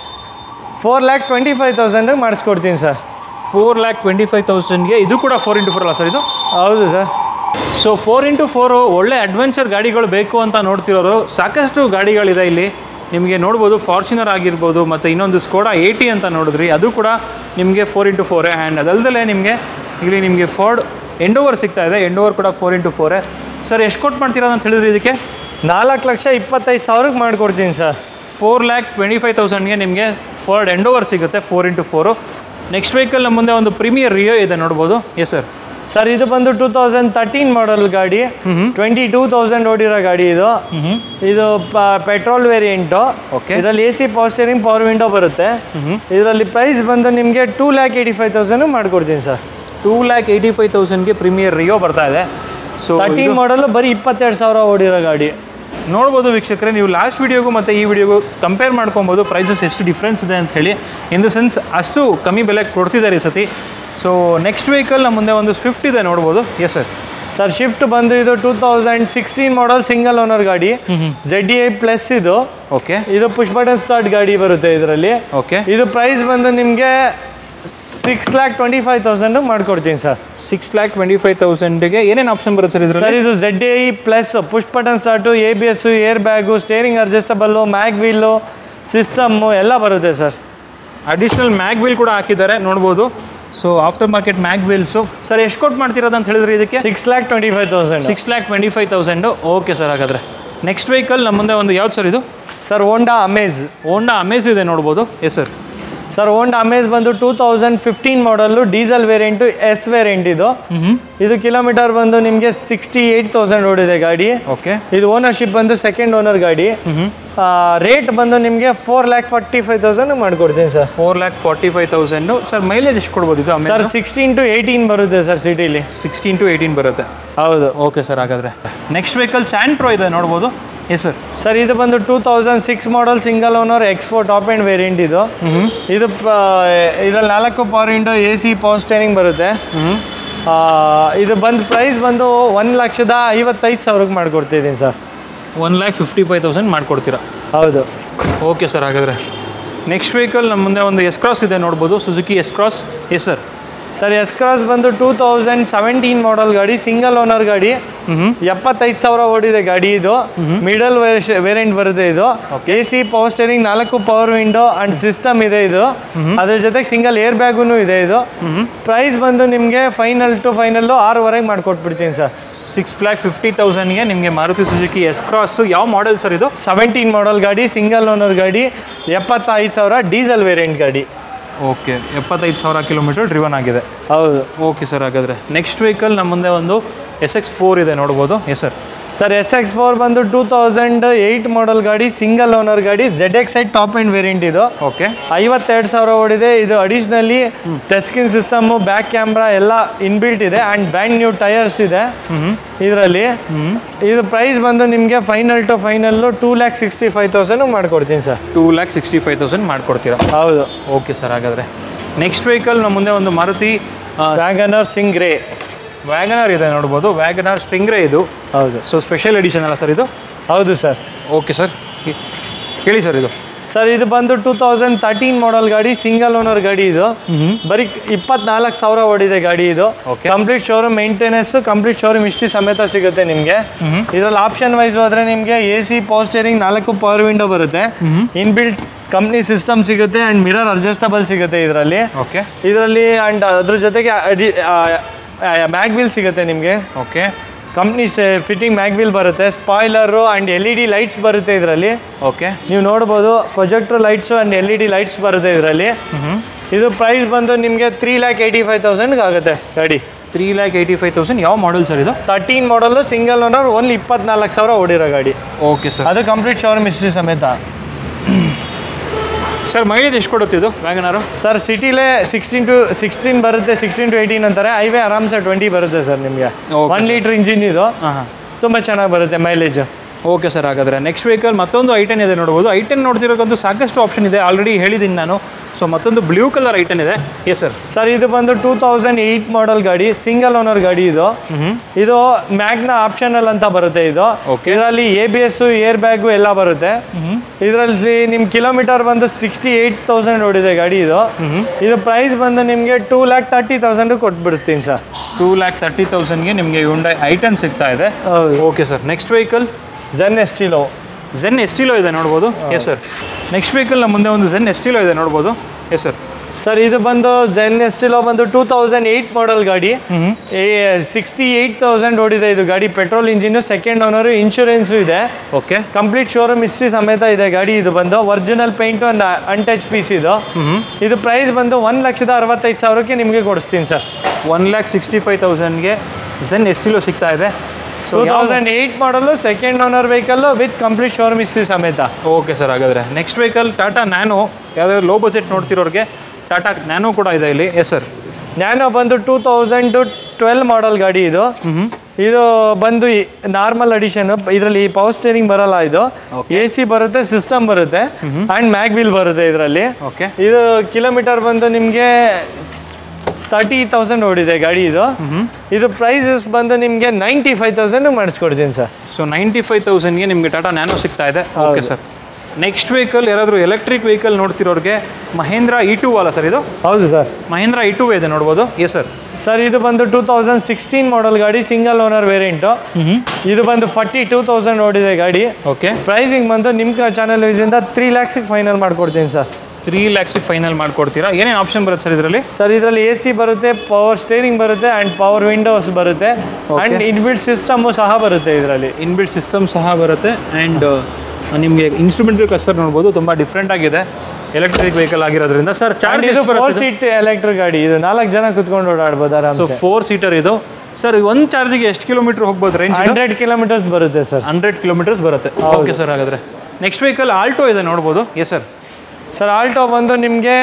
ಫೋರ್ ಲ್ಯಾಕ್ ಟ್ವೆಂಟಿ ಫೈವ್ ತೌಸಂಡಿಗೆ ಮಾಡಿಸ್ಕೊಡ್ತೀನಿ sir four lakh twenty five ತೌಸಂಡ್ಗೆ ಇದು ಕೂಡ ಫೋರ್ ಇಂಟು ಫೋರ್ ಅಲ್ಲ ಸರ್ ಇದು ಹೌದು sir so four into four ಒಳ್ಳೆ ಅಡ್ವೆಂಚರ್ ಗಾಡಿಗಳು ಬೇಕು ಅಂತ ನೋಡ್ತಿರೋರು ಸಾಕಷ್ಟು ಗಾಡಿಗಳಿದೆ ಇಲ್ಲಿ ನಿಮಗೆ ನೋಡ್ಬೋದು ಫಾರ್ಚುನರ್ ಆಗಿರ್ಬೋದು ಮತ್ತು ಇನ್ನೊಂದು ಸ್ಕೋಡಾ ಏಯ್ಟಿ ಅಂತ ನೋಡಿದ್ರಿ ಅದು ಕೂಡ ನಿಮಗೆ ಫೋರ್ ಇಂಟು ಫೋರೇ ಆ್ಯಂಡ್ ಅದಲ್ದಲೇ ನಿಮಗೆ ಇಲ್ಲಿ ನಿಮಗೆ ಫೋರ್ಡ್ ಎಂಡೋವರ್ ಸಿಗ್ತಾ ಇದೆ ಎಂಡೋವರ್ ಕೂಡ ಫೋರ್ ಇಂಟು ಫೋರೇ ಸರ್ ಎಷ್ಟು ಕೊಟ್ಟು ಮಾಡ್ತೀರಾ ಅಂತ ಹೇಳಿದ್ರಿ ಇದಕ್ಕೆ ನಾಲ್ಕು ಲಕ್ಷ ಇಪ್ಪತ್ತೈದು ಸಾವಿರಕ್ಕೆ ಮಾಡಿಕೊಡ್ತೀನಿ sir four lakh twenty five ತೌಸಂಡ್ಗೆ ನಿಮಗೆ ಫೋರ್ಡ್ ಎಂಡೋವರ್ ಸಿಗುತ್ತೆ four into four next vehicle ನಮ್ಮ ಮುಂದೆ ಒಂದು ಪ್ರೀಮಿಯರ್ ರಿಯೋ ಇದೆ ನೋಡ್ಬೋದು ಎಸ್ ಸರ್ ಸರ್ ಇದು ಬಂದು ಟೂ ತೌಸಂಡ್ ತರ್ಟೀನ್ ಮಾಡಲ್ ಗಾಡಿ ಹ್ಞೂ ಟ್ವೆಂಟಿ ಟೂ ತೌಸಂಡ್ ಓಡಿರೋ ಗಾಡಿ ಇದು ಹ್ಞೂ ಇದು ಪೆಟ್ರೋಲ್ ವೇರಿಯಂಟು Okay. ಇದರಲ್ಲಿ A C power steering power window ಬರುತ್ತೆ ಹ್ಞೂ ಇದರಲ್ಲಿ ಪ್ರೈಸ್ ಬಂದು ನಿಮಗೆ two lakh eighty five thousand ಮಾಡಿಕೊಡ್ತೀನಿ sir two lakh eighty five ತೌಸಂಡ್ಗೆ ಪ್ರೀಮಿಯರ್ ರಿಯೋ ಬರ್ತಾ ಇದೆ ಸೊ ತರ್ಟೀನ್ ಮಾಡಲು ಬರೀ ಇಪ್ಪತ್ತೆರಡು ಸಾವಿರ ಓಡಿರೋ ಗಾಡಿ ನೋಡ್ಬೋದು ವೀಕ್ಷಕರೇ ನೀವು ಲಾಸ್ಟ್ ವಿಡಿಯೋಗೂ ಮತ್ತು ಈ ವಿಡಿಯೋಗೂ ಕಂಪೇರ್ ಮಾಡ್ಕೊಬೋದು ಪ್ರೈಸಸ್ ಎಷ್ಟು ಡಿಫ್ರೆನ್ಸ್ ಇದೆ ಅಂತ ಹೇಳಿ ಇನ್ ದ ಸೆನ್ಸ್ ಅಷ್ಟು ಕಮ್ಮಿ ಬೆಲೆ ಕೊಡ್ತಿದ್ದಾರೆ ಈ ಸತಿ ಸೊ ನೆಕ್ಸ್ಟ್ ವೆಹಿಕಲ್ ನಮ್ಮ ಮುಂದೆ ಒಂದು ಸ್ವಿಫ್ಟ್ ಇದೆ ನೋಡ್ಬೋದು ಎಸ್ ಸರ್ ಸರ್ ಶಿಫ್ಟ್ ಬಂದು ಇದು two thousand sixteen model single owner ಗಾಡಿ ಜೆಡ್ ಐ ಪ್ಲಸ್ ಇದು ಓಕೆ ಇದು ಪುಷ್ ಬಟನ್ ಸ್ಟಾರ್ಟ್ ಗಾಡಿ ಬರುತ್ತೆ ಇದರಲ್ಲಿ ಓಕೆ ಇದು ಪ್ರೈಸ್ ಬಂದು ನಿಮಗೆ six lakh twenty five thousand ಮಾಡ್ಕೊಡ್ತೀನಿ sir six lakh twenty five ತೌಸಂಡ್ಗೆ ಏನೇನು ಆಪ್ಷನ್ ಬರುತ್ತೆ ಸರ್ ಸರ್ ಇದರಲ್ಲಿ ಇದು Z I plus push button start A B S air bag steering adjustable mag wheel system ಎಲ್ಲ ಬರುತ್ತೆ ಸರ್ ಅಡಿಷ್ನಲ್ ಮ್ಯಾಗ್ ವೀಲ್ ಕೂಡ ಹಾಕಿದ್ದಾರೆ ನೋಡ್ಬೋದು so after market mag wheels sir ಎಷ್ಟು ಕೊಟ್ಟು ಮಾಡ್ತಿರೋದು ಅಂತ ಹೇಳಿದ್ರೆ ಇದಕ್ಕೆ six lakh twenty five thousand six lakh twenty five thousand okay sir ಹಾಗಾದರೆ ನೆಕ್ಸ್ಟ್ ವೆಹಿಕಲ್ ನಮ್ಮ ಮುಂದೆ ಒಂದು ಯಾವ್ದು ಸರ್ ಇದು sir Honda Amaze Honda Amaze ಇದೆ ನೋಡ್ಬೋದು yes sir sir Honda Amaze ಬಂದು two thousand fifteen model diesel variant S variant ಇದು ಹ್ಞೂ ಇದು ಕಿಲೋಮೀಟರ್ ಬಂದು ನಿಮಗೆ ಸಿಕ್ಸ್ಟಿ ಏಯ್ಟ್ ತೌಸಂಡ್ ಓಡಿದೆ ಗಾಡಿ ಓಕೆ ಇದು ಓನರ್ಶಿಪ್ ಬಂದು ಸೆಕೆಂಡ್ ಓನರ್ ಗಾಡಿ ರೇಟ್ ಬಂದು ನಿಮಗೆ four lakh forty five thousand ಮಾಡ್ಕೊಡ್ತೀನಿ sir four lakh forty five thousand sir mileage ಎಷ್ಟು ಕೊಡ್ಬೋದು ಇದು sir Amaze sixteen to eighteen ಬರುತ್ತೆ ಸರ್ ಸಿಟಿಲಿ ಸಿಕ್ಸ್ಟೀನ್ ಟು ಏಯ್ಟೀನ್ ಬರುತ್ತೆ ಹೌದು ಓಕೆ ಸರ್ ಹಾಗಾದರೆ ನೆಕ್ಸ್ಟ್ ವೆಹಿಕಲ್ ಸ್ಯಾಂಟ್ರೋ ಇದೆ ನೋಡ್ಬೋದು ಎಸ್ ಸರ್ ಸರ್ ಇದು ಬಂದು two thousand six model single owner expo top end variant ಇದು ಇದು ಇದರಲ್ಲಿ ನಾಲ್ಕು power window A C power steering ಬರುತ್ತೆ ಹ್ಞೂ ಆ, ಇದು ಬಂದು ಪ್ರೈಸ್ ಬಂದು ಒಂದು ಲಕ್ಷದ ಐವತ್ತೈದು ಸಾವಿರಕ್ಕೆ ಮಾಡ್ಕೊಡ್ತಿದ್ದೀನಿ sir one lakh fifty five thousand ಮಾಡ್ಕೊಡ್ತೀರಾ ಹೌದು ಓಕೆ ಸರ್ ಹಾಗಾದರೆ ನೆಕ್ಸ್ಟ್ ವೆಹಿಕಲ್ ನಮ್ಮ ಮುಂದೆ ಒಂದು ಎಸ್ ಕ್ರಾಸ್ ಇದೆ ನೋಡ್ಬೋದು Suzuki S cross yes sir sir S cross ಬಂದು ಟೂ ತೌಸಂಡ್ ಸೆವೆಂಟೀನ್ ಮಾಡಲ್ ಗಾಡಿ ಸಿಂಗಲ್ ಓನರ್ ಗಾಡಿ ಹ್ಞೂ ಎಪ್ಪತ್ತೈದು ಸಾವಿರ ಓಡಿದೆ ಗಾಡಿ ಇದು ಮಿಡಲ್ ವೇರಿಯಂಟ್ ಬರುತ್ತೆ ಇದು ಎ ಸಿ ಪವರ್ ಸ್ಟೇರಿಂಗ್ ನಾಲ್ಕು ಪವರ್ ವಿಂಡೋ ಅಂಡ್ ಸಿಸ್ಟಮ್ ಇದೆ ಇದು ಅದ್ರ ಜೊತೆಗೆ ಸಿಂಗಲ್ ಏರ್ ಬ್ಯಾಗೂ ಇದೆ ಇದು ಪ್ರೈಸ್ ಬಂದು ನಿಮಗೆ ಫೈನಲ್ ಟು ಫೈನಲ್ಲು ಆರೂವರೆಗೆ ಮಾಡಿಕೊಟ್ಬಿಡ್ತೀನಿ ಸರ್ ಸಿಕ್ಸ್ ಲ್ಯಾಕ್ ಫಿಫ್ಟಿ ತೌಸಂಡ್ಗೆ ನಿಮಗೆ ಮಾರುತಿ ಸುಜುಕಿ ಎಸ್ ಕ್ರಾಸು ಯಾವ ಮಾಡೆಲ್ ಸರ್ ಇದು ಸೆವೆಂಟೀನ್ ಮಾಡಲ್ ಗಾಡಿ ಸಿಂಗಲ್ ಓನರ್ ಗಾಡಿ ಎಪ್ಪತ್ತೈದು ಸಾವಿರ ಡೀಸೆಲ್ ವೇರಿಯಂಟ್ ಗಾಡಿ ಓಕೆ ಎಪ್ಪತ್ತೈದು ಸಾವಿರ ಕಿಲೋಮೀಟರ್ ಡ್ರಿವನ್ ಆಗಿದೆ ಹೌದು ಓಕೆ ಸರ್ ಹಾಗಾದರೆ ನೆಕ್ಸ್ಟ್ ವೆಹಿಕಲ್ ನಮ್ಮ ಮುಂದೆ ಒಂದು ಎಸ್ ಎಕ್ಸ್ ಫೋರ್ ಇದೆ ನೋಡ್ಬೋದು yes sir sir S X four ಬಂದು ಟೂ ತೌಸಂಡ್ ಏಯ್ಟ್ ಮಾಡಲ್ ಗಾಡಿ ಸಿಂಗಲ್ ಓನರ್ ಗಾಡಿ Z X eight top end variant ಇದು ಓಕೆ ಐವತ್ತೆರಡು ಸಾವಿರ ಓಡಿದೆ ಇದು additionally touch screen system back camera ಎಲ್ಲ ಇನ್ಬಿಲ್ಟ್ ಇದೆ ಆ್ಯಂಡ್ ಬ್ರ್ಯಾಂಡ್ ನ್ಯೂ ಟೈರ್ಸ್ ಇದೆ ಹ್ಞೂ ಇದರಲ್ಲಿ ಇದು ಪ್ರೈಸ್ ಬಂದು ನಿಮಗೆ final to final two lakh sixty five thousand ಮಾಡ್ಕೊಡ್ತೀನಿ sir two lakh sixty five thousand ಮಾಡ್ಕೊಡ್ತೀರಾ ಹೌದು ಓಕೆ ಸರ್ ಹಾಗಾದರೆ ನೆಕ್ಸ್ಟ್ ವೆಹಿಕಲ್ ನಮ್ಮ ಮುಂದೆ ಒಂದು ಮಾರುತಿ ವ್ಯಾಗನರ್ ಸಿಂಗ್ರೇ ವ್ಯಾಗನರ್ ಇದೆ ನೋಡ್ಬೋದು ವ್ಯಾಗನರ್ ಸ್ಟ್ರಿಂಗ್ರೇ ಇದು ಹೌದು ಸೊ ಸ್ಪೆಷಲ್ ಎಡಿಷನ್ ಅಲ್ಲ ಸರ್ ಇದು ಹೌದು ಸರ್ ಓಕೆ ಸರ್ ಹೇಳಿ ಸರ್ ಇದು ಸರ್ ಇದು ಬಂದು ಟೂ ತೌಸಂಡ್ ತರ್ಟೀನ್ ಮಾಡಲ್ ಗಾಡಿ ಸಿಂಗಲ್ ಓನರ್ ಗಾಡಿ ಇದು ಬರೀ ಇಪ್ಪತ್ನಾಲ್ಕು ಸಾವಿರ ಓಡಿದೆ ಗಾಡಿ ಇದು Okay. Complete showroom maintenance complete showroom history ಸಮೇತ ಸಿಗುತ್ತೆ ನಿಮಗೆ ಇದರಲ್ಲಿ ಆಪ್ಷನ್ ವೈಸ್ ಹೋದ್ರೆ ನಿಮಗೆ ಎ ಸಿ ಪವರ್ ಸ್ಟೇರಿಂಗ್ ನಾಲ್ಕು ಪವರ್ ವಿಂಡೋ ಬರುತ್ತೆ ಇನ್ಬಿಲ್ಟ್ ಕಂಪ್ನಿ ಸಿಸ್ಟಮ್ ಸಿಗುತ್ತೆ ಆ್ಯಂಡ್ ಮಿರರ್ ಅಡ್ಜಸ್ಟಬಲ್ ಸಿಗುತ್ತೆ ಇದರಲ್ಲಿ ಓಕೆ ಇದರಲ್ಲಿ ಆ್ಯಂಡ್ ಅದ್ರ ಜೊತೆಗೆ ಮ್ಯಾಗ್ ವೀಲ್ ಸಿಗುತ್ತೆ ನಿಮಗೆ okay company fitting mag wheel ಬರುತ್ತೆ spoiler and L E D lights ಬರುತ್ತೆ ಇದರಲ್ಲಿ ಓಕೆ ನೀವು ನೋಡ್ಬೋದು projector lights and L E D lights ಬರುತ್ತೆ ಇದರಲ್ಲಿ ಹ್ಞೂ ಇದು ಪ್ರೈಸ್ ಬಂದು ನಿಮಗೆ ತ್ರೀ ಲ್ಯಾಕ್ ಏಯ್ಟಿ ಫೈವ್ ತೌಸಂಡ್ಗೆ ಆಗುತ್ತೆ ಗಾಡಿ three lakh eighty five thousand ಯಾವ ಮಾಡಲ್ ಸರ್ ಇದು thirteen model single owner only ಇಪ್ಪತ್ನಾಲ್ಕು ಸಾವಿರ ಓಡಿರೋ ಗಾಡಿ ಓಕೆ ಸರ್ ಅದು ಕಂಪ್ಲೀಟ್ ಶೋರೂಮ್ ಹಿಸ್ಟ್ರಿ ಸಮೇತ ಸರ್ ಮೈಲೇಜ್ ಎಷ್ಟು ಕೊಡುತ್ತೆ ಇದು ವ್ಯಾಗನಾರು ಸರ್ ಸಿಟಿಲೇ ಸಿಕ್ಸ್ಟೀನ್ ಟು ಸಿಕ್ಸ್ಟೀನ್ ಬರುತ್ತೆ ಸಿಕ್ಸ್ಟೀನ್ ಟು ಏಯ್ಟೀನ್ ಅಂತಾರೆ ಹೈವೇ ಆರಾಮ್ಸೆ ಟ್ವೆಂಟಿ ಬರುತ್ತೆ ಸರ್ ನಿಮಗೆ Okay, ಒನ್ ಲೀಟ್ರ್ ಇಂಜಿನ್ ಇದು ಹಾಂ ಹಾಂ ತುಂಬ ಚೆನ್ನಾಗಿ ಬರುತ್ತೆ ಮೈಲೇಜ್ ಓಕೆ ಸರ್ ಹಾಗಾದರೆ ನೆಕ್ಸ್ಟ್ ವೆಹಿಕಲ್ ಮತ್ತೊಂದು ಐಟನ್ ಇದೆ ನೋಡ್ಬೋದು ಐಟನ್ ನೋಡ್ತಿರೋಕ್ಕಂತೂ ಸಾಕಷ್ಟು ಆಪ್ಷನ್ ಇದೆ ಆಲ್ರೆಡಿ ಹೇಳಿದ್ದೀನಿ ನಾನು ಸೊ ಮತ್ತೊಂದು ಬ್ಲೂ ಕಲರ್ ಐಟನ್ ಇದೆ ಎಸ್ ಸರ್ ಸರ್ ಇದು ಬಂದು ಟೂ ತೌಸಂಡ್ ಏಯ್ಟ್ ಮಾಡಲ್ ಗಾಡಿ ಸಿಂಗಲ್ ಓನರ್ ಗಾಡಿ ಇದು ಹ್ಞೂ ಇದು ಮ್ಯಾಗ್ನ ಆಪ್ಷನಲ್ ಅಂತ ಬರುತ್ತೆ ಇದು Okay. ಇದರಲ್ಲಿ A B S air bag ಎಲ್ಲ ಬರುತ್ತೆ ಹ್ಞೂ ಇದರಲ್ಲಿ ನಿಮ್ಮ ಕಿಲೋಮೀಟರ್ ಬಂದು ಸಿಕ್ಸ್ಟಿ ಏಯ್ಟ್ ತೌಸಂಡ್ ಓಡಿದೆ ಗಾಡಿ ಇದು ಹ್ಞೂ ಇದು ಪ್ರೈಸ್ ಬಂದು ನಿಮಗೆ ಟೂ ಲ್ಯಾಕ್ ತರ್ಟಿ ತೌಸಂಡ್ ಕೊಟ್ಬಿಡ್ತೀನಿ ಸರ್ ಟೂ ಲ್ಯಾಕ್ ತರ್ಟಿ ತೌಸಂಡ್ಗೆ ನಿಮಗೆ ಯುಂಡೈ ಐಟನ್ ಸಿಗ್ತಾ ಇದೆ ಹೌದು okay sir next vehicle Zen Estilo Zen Estilo ಇದೆ ನೋಡ್ಬೋದು ಎಸ್ ಸರ್ ನೆಕ್ಸ್ಟ್ ವೆಹಿಕಲ್ ನಮ್ಮ ಮುಂದೆ ಒಂದು ಝೆನ್ ಎಸ್ಟಿಲೋ ಇದೆ ನೋಡ್ಬೋದು ಎಸ್ ಸರ್ ಸರ್ ಇದು ಬಂದು ಜೆನ್ ಎಸ್ಟಿಲೋ ಬಂದು ಟೂ ತೌಸಂಡ್ ಏಯ್ಟ್ ಮಾಡಲ್ ಗಾಡಿ ಹ್ಞೂ ಸಿಕ್ಸ್ಟಿ ಏಯ್ಟ್ ತೌಸಂಡ್ ಓಡಿದೆ ಇದು ಗಾಡಿ petrol engine second owner insurance ಇದೆ ಓಕೆ ಕಂಪ್ಲೀಟ್ ಶೋರೂಮ್ ಹಿಸ್ಟ್ರಿ ಸಮೇತ ಇದೆ ಗಾಡಿ ಇದು ಬಂದು original paint and untouch piece ಇದು ಹ್ಞೂ ಇದು ಪ್ರೈಸ್ ಬಂದು ಒಂದು ಲಕ್ಷದ ಅರವತ್ತೈದು ಸಾವಿರಕ್ಕೆ ನಿಮಗೆ ಕೊಡಿಸ್ತೀನಿ sir one lakh sixty five ತೌಸಂಡ್ಗೆ ಝೆನ್ ಎಸ್ಟಿಲೋ ಸಿಗ್ತಾ ಇದೆ so two thousand eight model second owner vehicle with complete showroom history ಸಮೇತ ಓಕೆ ಸರ್ ಹಾಗಾದರೆ ನೆಕ್ಸ್ಟ್ ವೆಹಿಕಲ್ ಟಾಟಾ ನ್ಯಾನೋ ಯಾವ್ದಾದ್ರು ಲೋ ಬಜೆಟ್ ನೋಡ್ತಿರೋರಿಗೆ ಟಾಟಾ ನ್ಯಾನೋ ಕೂಡ ಇದೆ ಇಲ್ಲಿ ಎಸ್ ಸರ್ ನ್ಯಾನೋ ಬಂದು two thousand to twelve model ಗಾಡಿ ಇದು ಹ್ಞೂ ಇದು ಬಂದು ನಾರ್ಮಲ್ ಅಡಿಷನ್ ಇದರಲ್ಲಿ ಪವರ್ ಸ್ಟೇರಿಂಗ್ ಬರಲ್ಲ ಇದು ಎ ಸಿ ಬರುತ್ತೆ ಸಿಸ್ಟಮ್ ಬರುತ್ತೆ ಆ್ಯಂಡ್ ಮ್ಯಾಗ್ ವೀಲ್ ಬರುತ್ತೆ ಇದರಲ್ಲಿ ಓಕೆ ಇದು ಕಿಲೋಮೀಟರ್ ಬಂದು ನಿಮಗೆ ತರ್ಟಿ ತೌಸಂಡ್ ಓಡಿದೆ ಗಾಡಿ ಇದು ಇದು ಪ್ರೈಸಸ್ ಬಂದು ನಿಮಗೆ ನೈಂಟಿ ಫೈವ್ ತೌಸಂಡ್ ಮಾಡಿಸ್ಕೊಡ್ತೀನಿ ಸರ್ ಸೊ ನೈಂಟಿ ಫೈವ್ ತೌಸಂಡ್ಗೆ ನಿಮಗೆ ಟಾಟಾ ನ್ಯಾನೋ ಸಿಗ್ತಾ ಇದೆ ಓಕೆ ಸರ್ ನೆಕ್ಸ್ಟ್ ವೆಹಿಕಲ್ ಯಾರಾದರೂ ಎಲೆಕ್ಟ್ರಿಕ್ ವೆಹಿಕಲ್ ನೋಡ್ತಿರೋರಿಗೆ ಮಹೇಂದ್ರ ಇ ಟೂ ಅಲ್ಲ ಸರ್ ಇದು ಹೌದು ಸರ್ ಮಹೇಂದ್ರ ಇ ಟೂ ಇದೆ ನೋಡ್ಬೋದು ಎಸ್ ಸರ್ ಸರ್ ಇದು ಬಂದು ಟೂ ತೌಸಂಡ್ ಸಿಕ್ಸ್ಟೀನ್ ಮಾಡಲ್ ಗಾಡಿ ಸಿಂಗಲ್ ಓನರ್ ವೇರಿಯಂಟು ಇದು ಬಂದು ಫಾರ್ಟಿ ಟೂ ತೌಸಂಡ್ ಓಡಿದೆ ಗಾಡಿ ಓಕೆ ಪ್ರೈಸಿಂಗ್ ಬಂದು ನಿಮ್ಮ ಚಾನಲ್ ವೈಸಿಂದ ತ್ರೀ ಲ್ಯಾಕ್ಸಿಗೆ ಫೈನಲ್ ಮಾಡ್ಕೊಡ್ತೀನಿ ಸರ್ ತ್ರೀ ಲ್ಯಾಕ್ಸಿಗೆ ಫೈನಲ್ ಮಾಡ್ಕೊಡ್ತೀರಾ ಏನೇನು ಆಪ್ಷನ್ ಬರುತ್ತೆ ಸರ್ ಇದರಲ್ಲಿ ಸರ್ ಇದರಲ್ಲಿ ಎ ಸಿ ಬರುತ್ತೆ ಪವರ್ ಸ್ಟೇರಿಂಗ್ ಬರುತ್ತೆ ಆ್ಯಂಡ್ ಪವರ್ ವಿಂಡೋಸ್ ಬರುತ್ತೆ ಆ್ಯಂಡ್ ಇನ್ಬಿಲ್ಟ್ ಸಿಸ್ಟಮು ಸಹ ಬರುತ್ತೆ ಇದರಲ್ಲಿ ಇನ್ಬಿಲ್ಟ್ ಸಿಸ್ಟಮ್ ಸಹ ಬರುತ್ತೆ ಆ್ಯಂಡ್ ನಿಮಗೆ ಇನ್ಸ್ಟ್ರೂಮೆಂಟ್ ಕಸ್ಟರ್ ನೋಡ್ಬೋದು ತುಂಬ ಡಿಫ್ರೆಂಟ್ ಆಗಿದೆ ಎಲೆಕ್ಟ್ರಿಕ್ ವೆಹಿಕಲ್ ಆಗಿರೋದ್ರಿಂದ ಸರ್ ಚಾರ್ಜ್ ಇದು ಎಷ್ಟು ಫೋರ್ ಬರುತ್ತೆ ಸೀಟ್ ಎಲೆಕ್ಟ್ರಿಕ್ ಗಾಡಿ ಇದು ನಾಲ್ಕು ಜನ ಕುತ್ಕೊಂಡು ಓಡಾಡ್ಬೋದು ಸೊ ಆರಾಮ್ ಫೋರ್ ಸೀಟರ್ ಇದು ಸರ್ ಒಂದು ಚಾರ್ಜಿಗೆ ಎಷ್ಟು ಕಿಲೋಮೀಟರ್ ಹೋಗ್ಬೋದು ರೇಂಜ್ ಹಂಡ್ರೆಡ್ ಕಿಲೋಮೀಟರ್ಸ್ ಬರುತ್ತೆ ಸರ್ ಹಂಡ್ರೆಡ್ ಕಿಲೋಮೀಟರ್ಸ್ ಬರುತ್ತೆ ಓಕೆ ಸರ್ ಹಾಗಾದರೆ ನೆಕ್ಸ್ಟ್ ವೆಹಿಕಲ್ ಆಲ್ಟೋ ಇದೆ ನೋಡ್ಬೋದು ಎಸ್ ಸರ್ ಸರ್ ಆಲ್ಟೋ ಬಂದು ನಿಮಗೆ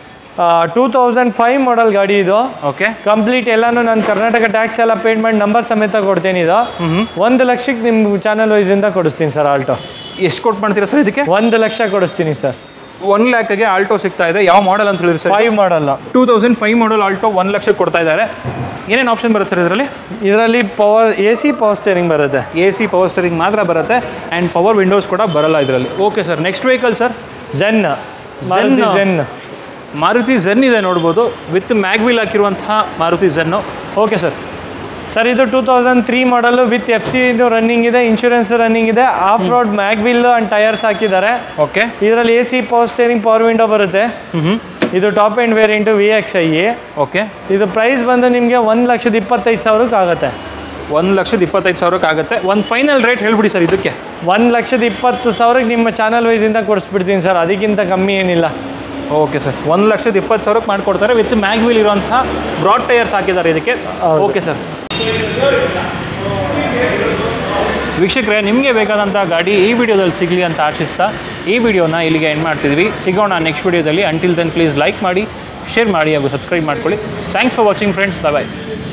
ಟೂ ತೌಸಂಡ್ ಫೈವ್ ಮಾಡಲ್ ಗಾಡಿ ಇದು ಓಕೆ ಕಂಪ್ಲೀಟ್ ಎಲ್ಲಾನು ನಾನು ಕರ್ನಾಟಕ ಟ್ಯಾಕ್ಸ್ ಎಲ್ಲ ಪೇಡ್ ಮಾಡಿ ನಂಬರ್ ಸಮೇತ ಕೊಡ್ತೀನಿ ಇದು ಒಂದು ಲಕ್ಷಕ್ಕೆ ನಿಮ್ಮ ಚಾನಲ್ ವೈಸಿಂದ ಕೊಡಿಸ್ತೀನಿ ಸರ್ ಆಲ್ಟೋ ಎಷ್ಟು ಕೊಟ್ಟು ಮಾಡ್ತೀರಾ ಸರ್ ಇದಕ್ಕೆ ಒಂದು ಲಕ್ಷ ಕೊಡಿಸ್ತೀನಿ ಸರ್ ಒನ್ ಲ್ಯಾಕ್ಗೆ ಆಲ್ಟೋ ಸಿಗ್ತಾ ಇದೆ ಯಾವ ಮಾಡೆಲ್ ಅಂತ ಹೇಳಿರಿ sir five model two thousand five model Alto one ಲಕ್ಷಕ್ಕೆ ಕೊಡ್ತಾ ಇದ್ದಾರೆ ಏನೇನು ಆಪ್ಷನ್ ಬರುತ್ತೆ ಸರ್ ಇದರಲ್ಲಿ ಇದರಲ್ಲಿ power A C power steering ಬರುತ್ತೆ ಎ ಸಿ ಪವರ್ ಸ್ಟರಿಂಗ್ ಮಾತ್ರ ಬರುತ್ತೆ ಆ್ಯಂಡ್ ಪವರ್ ವಿಂಡೋಸ್ ಕೂಡ ಬರಲ್ಲ ಇದರಲ್ಲಿ okay sir next vehicle sir Zen Maruti Zen Maruti Zen ಇದೆ ನೋಡ್ಬೋದು ವಿತ್ ಮ್ಯಾಗ್ವಿಲ್ ಹಾಕಿರುವಂತಹ Maruti Zen okay sir sir ಇದು two thousand three model with F C ಇದು ರನ್ನಿಂಗ್ ಇದೆ ಇನ್ಶೂರೆನ್ಸ್ ರನ್ನಿಂಗ್ ಇದೆ off road mag wheel and tyres ಹಾಕಿದ್ದಾರೆ ಓಕೆ ಇದರಲ್ಲಿ A C power steering power window ಬರುತ್ತೆ ಹ್ಞೂ ಇದು top end variant V X I okay ಇದು ಪ್ರೈಸ್ ಬಂದು ನಿಮಗೆ ಒಂದು ಲಕ್ಷದ ಇಪ್ಪತ್ತೈದು ಸಾವಿರಕ್ಕೆ ಆಗುತ್ತೆ ಒಂದು ಲಕ್ಷದ ಇಪ್ಪತ್ತೈದು ಸಾವಿರಕ್ಕೆ ಆಗುತ್ತೆ ಒಂದು ಫೈನಲ್ ರೇಟ್ ಹೇಳ್ಬಿಡಿ ಸರ್ ಇದಕ್ಕೆ ಒಂದು ಲಕ್ಷದ ಇಪ್ಪತ್ತು ಸಾವಿರಕ್ಕೆ ನಿಮ್ಮ ಚಾನಲ್ ವೈಸಿಂದ ಕೊಡಿಸ್ಬಿಡ್ತೀನಿ ಸರ್ ಅದಕ್ಕಿಂತ ಕಮ್ಮಿ ಏನಿಲ್ಲ ಓಕೆ ಸರ್ ಒಂದು ಲಕ್ಷದ ಇಪ್ಪತ್ತು ಸಾವಿರಕ್ಕೆ ಮಾಡಿಕೊಡ್ತಾರೆ ವಿತ್ ಮ್ಯಾಗ್ವಿಲ್ ಇರುವಂತಹ ಬ್ರಾಡ್ ಟೈರ್ಸ್ ಹಾಕಿದ್ದಾರೆ ಇದಕ್ಕೆ ಓಕೆ ಸರ್ ವೀಕ್ಷಕರೇ ನಿಮಗೆ ಬೇಕಾದಂಥ ಗಾಡಿ ಈ ವಿಡಿಯೋದಲ್ಲಿ ಸಿಗಲಿ ಅಂತ ಆಶಿಸ್ತಾ ಈ ವಿಡಿಯೋನ ಇಲ್ಲಿಗೆ ಎಂಡ್ ಮಾಡ್ತಿದ್ವಿ ಸಿಗೋಣ ನೆಕ್ಸ್ಟ್ ವಿಡಿಯೋದಲ್ಲಿ ಅಂಟಿಲ್ ದೆನ್ ಪ್ಲೀಸ್ ಲೈಕ್ ಮಾಡಿ ಶೇರ್ ಮಾಡಿ ಹಾಗೂ ಸಬ್ಸ್ಕ್ರೈಬ್ ಮಾಡ್ಕೊಳ್ಳಿ thanks for watching friends bye bye